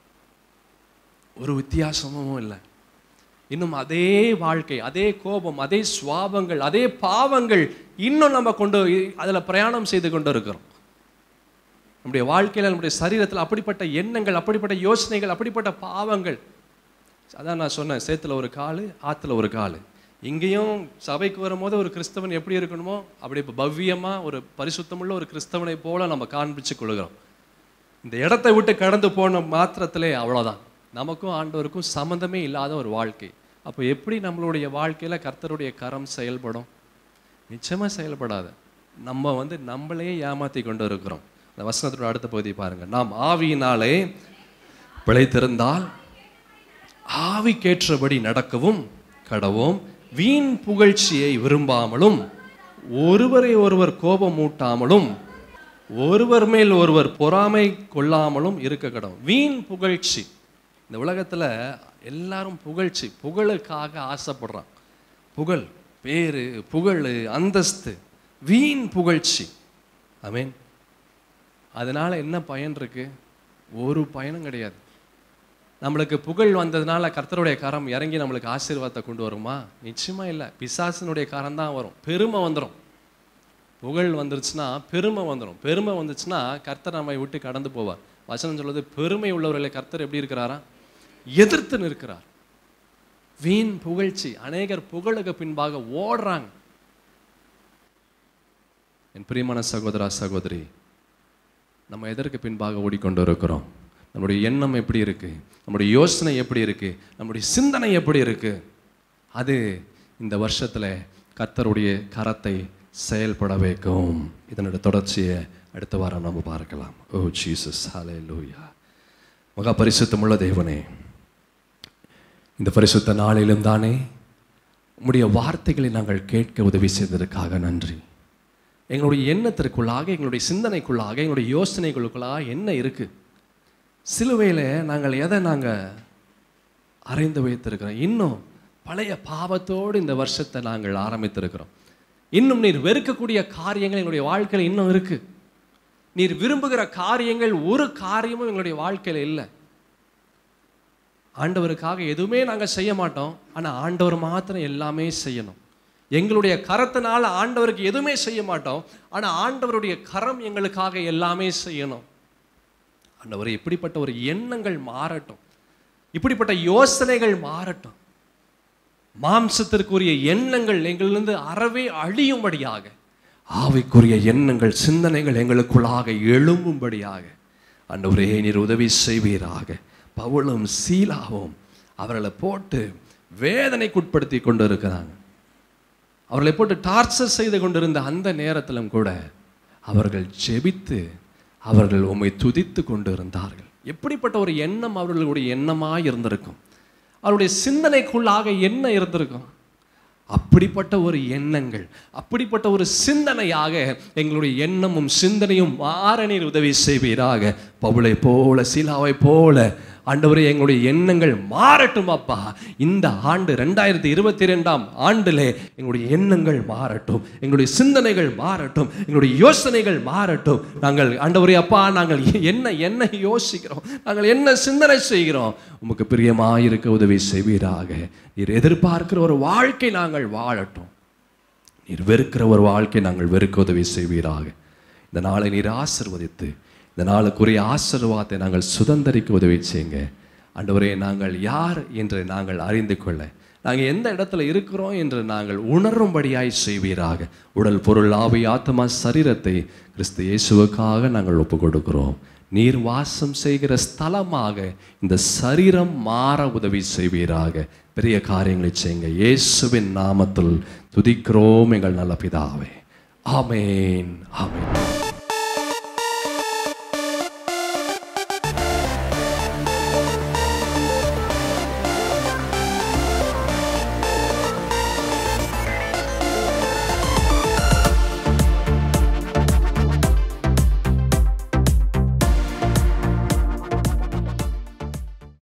ஒரு வித்தியாசமும் இல்லை இன்னும் அதே வாழ்க்கை அதே கோபம் அதே சுவாபங்கள் அதே பாவங்கள் இன்னும் நம்ம கொண்டு அதில் பிரயாணம் செய்து கொண்டு இருக்கிறோம் நம்முடைய வாழ்க்கையில் நம்முடைய சரீரத்தில் அப்படிப்பட்ட எண்ணங்கள் அப்படிப்பட்ட யோசனைகள் அப்படிப்பட்ட பாவங்கள் அதான் நான் சொன்னேன் சேத்துல ஒரு காலு ஆத்துல ஒரு காலு இங்கேயும் சபைக்கு வரும்போது ஒரு கிறிஸ்தவன் எப்படி இருக்கணுமோ அப்படி இப்போ பவ்யமா ஒரு பரிசுத்தமுள்ள ஒரு கிறிஸ்தவனை போல நம்ம காண்பிச்சு கொள்கிறோம் இந்த இடத்தை விட்டு கடந்து போன மாத்திரத்திலே அவ்வளோதான் நமக்கும் ஆண்டவருக்கும் சம்மந்தமே இல்லாத ஒரு வாழ்க்கை அப்போ எப்படி நம்மளுடைய வாழ்க்கையில கர்த்தருடைய கரம் செயல்படும் நிச்சயமா செயல்படாது நம்ம வந்து நம்மளையே ஏமாத்தி கொண்டு இருக்கிறோம் இந்த வசனத்தோட அடுத்த பகுதி பாருங்க நாம் ஆவியினாலே பிழைத்திருந்தால் ஆவிக்கேற்றபடி நடக்கவும் கடவோம் வீண் புகழ்ச்சியை விரும்பாமலும் ஒருவரை ஒருவர் கோபம் மூட்டாமலும் ஒருவர் மேல் ஒருவர் பொறாமை கொள்ளாமலும் இருக்க கடவும் வீண் புகழ்ச்சி இந்த உலகத்துல எல்லாரும் புகழ்ச்சி புகழுக்காக ஆசைப்படுறான் புகழ் பேரு புகழ் அந்தஸ்து வீண் புகழ்ச்சி ஐ மீன் அதனால என்ன பயன் இருக்கு ஒரு பயனும் கிடையாது நம்மளுக்கு புகழ் வந்ததுனால கர்த்தருடைய கரம் இறங்கி நம்மளுக்கு ஆசீர்வாதத்தை கொண்டு வருமா நிச்சயமா இல்லை பிசாசினுடைய கரம் தான் வரும் பெருமை வந்துடும் புகழ் வந்துருச்சுன்னா பெருமை வந்துடும் பெருமை வந்துச்சுன்னா கர்த்தர் நம்மை விட்டு கடந்து போவார் வசனம் சொல்லுது பெருமை உள்ளவர்களை கர்த்தர் எப்படி இருக்கிறாரா எதிர்த்து நிற்கிறார் வீண் புகழ்ச்சி அநேகர் புகழுக்கு பின்பாக ஓடுறாங்க என் பிரியமான சகோதரா சகோதரி நம்ம எதற்கு பின்பாக ஓடிக்கொண்டு இருக்கிறோம் நம்முடைய எண்ணம் எப்படி இருக்கு நம்முடைய யோசனை எப்படி இருக்கு நம்முடைய சிந்தனை எப்படி இருக்கு அது இந்த வருஷத்துல கர்த்தருடைய கரத்தை செயல்பட வைக்கும் இதனுடைய தொடர்ச்சியை அடுத்த வாரம் நம்ம பார்க்கலாம் ஓ ஜீசஸ் ஹலே லூயா மகா பரிசுத்தமுள்ள தேவனே இந்த பரிசுத்த நாளிலும் தானே உம்முடைய வார்த்தைகளை நாங்கள் கேட்க உதவி செய்ததற்காக நன்றி எங்களுடைய எண்ணத்திற்குள்ளாக எங்களுடைய சிந்தனைக்குள்ளாக எங்களுடைய யோசனைகளுக்குள்ளாக என்ன இருக்கு சிலுவையில் நாங்கள் எதை நாங்கள் அறைந்து வைத்திருக்கிறோம் இன்னும் பழைய பாவத்தோடு இந்த வருஷத்தை நாங்கள் ஆரம்பித்திருக்கிறோம் இன்னும் நீர் வெறுக்கக்கூடிய காரியங்கள் எங்களுடைய வாழ்க்கையில் இன்னும் இருக்கு நீர் விரும்புகிற காரியங்கள் ஒரு காரியமும் எங்களுடைய வாழ்க்கையில் இல்லை ஆண்டவருக்காக எதுவுமே நாங்கள் செய்ய மாட்டோம் ஆனால் ஆண்டவர் மாத்திரம் எல்லாமே செய்யணும் எங்களுடைய கரத்தினால ஆண்டவருக்கு எதுவுமே செய்ய மாட்டோம் ஆனால் ஆண்டவருடைய கரம் எங்களுக்காக எல்லாமே செய்யணும் ஆண்டவர் இப்படிப்பட்ட ஒரு எண்ணங்கள் மாறட்டும் இப்படிப்பட்ட யோசனைகள் மாறட்டும் மாம்சத்திற்குரிய எண்ணங்கள் எங்களிலிருந்து அறவே அழியும்படியாக ஆவிக்குரிய எண்ணங்கள் சிந்தனைகள் எங்களுக்குள்ளாக எழும்பும்படியாக ஆண்டவரே நீர் உதவி செய்வீராக பவுலும் சீலாவும் அவர்களை போட்டு வேதனைக்குட்படுத்தி கொண்டு இருக்கிறாங்க அவர்களை போட்டு டார்ச்சர் செய்து கொண்டிருந்த அந்த நேரத்திலும் கூட அவர்கள் ஜெபித்து அவர்கள் உம்மை துதித்து கொண்டு இருந்தார்கள் எப்படிப்பட்ட ஒரு எண்ணம் அவர்களுடைய எண்ணமாய் இருந்திருக்கும் அவருடைய சிந்தனைக்குள்ளாக என்ன இருந்திருக்கும் அப்படிப்பட்ட ஒரு எண்ணங்கள் அப்படிப்பட்ட ஒரு சிந்தனையாக எங்களுடைய எண்ணமும் சிந்தனையும் மாற நீர் உதவி செய்வீராக பவுளை போல சீலாவை போல ஆண்டவரே எங்களுடைய எண்ணங்கள் மாறட்டும் அப்பா இந்த ஆண்டு ரெண்டாயிரத்தி இருபத்தி ரெண்டாம் ஆண்டிலே எங்களுடைய எண்ணங்கள் மாறட்டும் எங்களுடைய சிந்தனைகள் மாறட்டும் எங்களுடைய யோசனைகள் மாறட்டும் நாங்கள் ஆண்டவரே அப்பா நாங்கள் என்ன என்ன யோசிக்கிறோம் நாங்கள் என்ன சிந்தனை செய்கிறோம் உமக்கு பிரியமாயிருக்க உதவி செய்வீராக நீர் எதிர்பார்க்கிற ஒரு வாழ்க்கை நாங்கள் வாழட்டும் நீர் வெறுக்கிற ஒரு வாழ்க்கை நாங்கள் வெறுக்க உதவி செய்வீராக இந்த நாளை நீர் ஆசிர்வதித்து இந்த நாளுக்குரிய ஆசீர்வாதத்தை நாங்கள் சுதந்திரிக்க உதவி செய்யுங்க ஆண்டவரே நாங்கள் யார் என்று நாங்கள் அறிந்து கொள்ள நாங்கள் எந்த இடத்துல இருக்கிறோம் என்று நாங்கள் உணரும்படியாய் செய்வீராக உடல் பொருள் ஆவி ஆத்மா சரீரத்தை கிறிஸ்து இயேசுவுக்காக நாங்கள் ஒப்பு கொடுக்கிறோம் நீர் வாசம் செய்கிற ஸ்தலமாக இந்த சரீரம் மாற உதவி செய்வீராக பெரிய காரியங்களை செய்யுங்க இயேசுவின் நாமத்தில் துதிக்கிறோம் எங்கள் நல்ல பிதாவே ஆமேன் ஆமேன்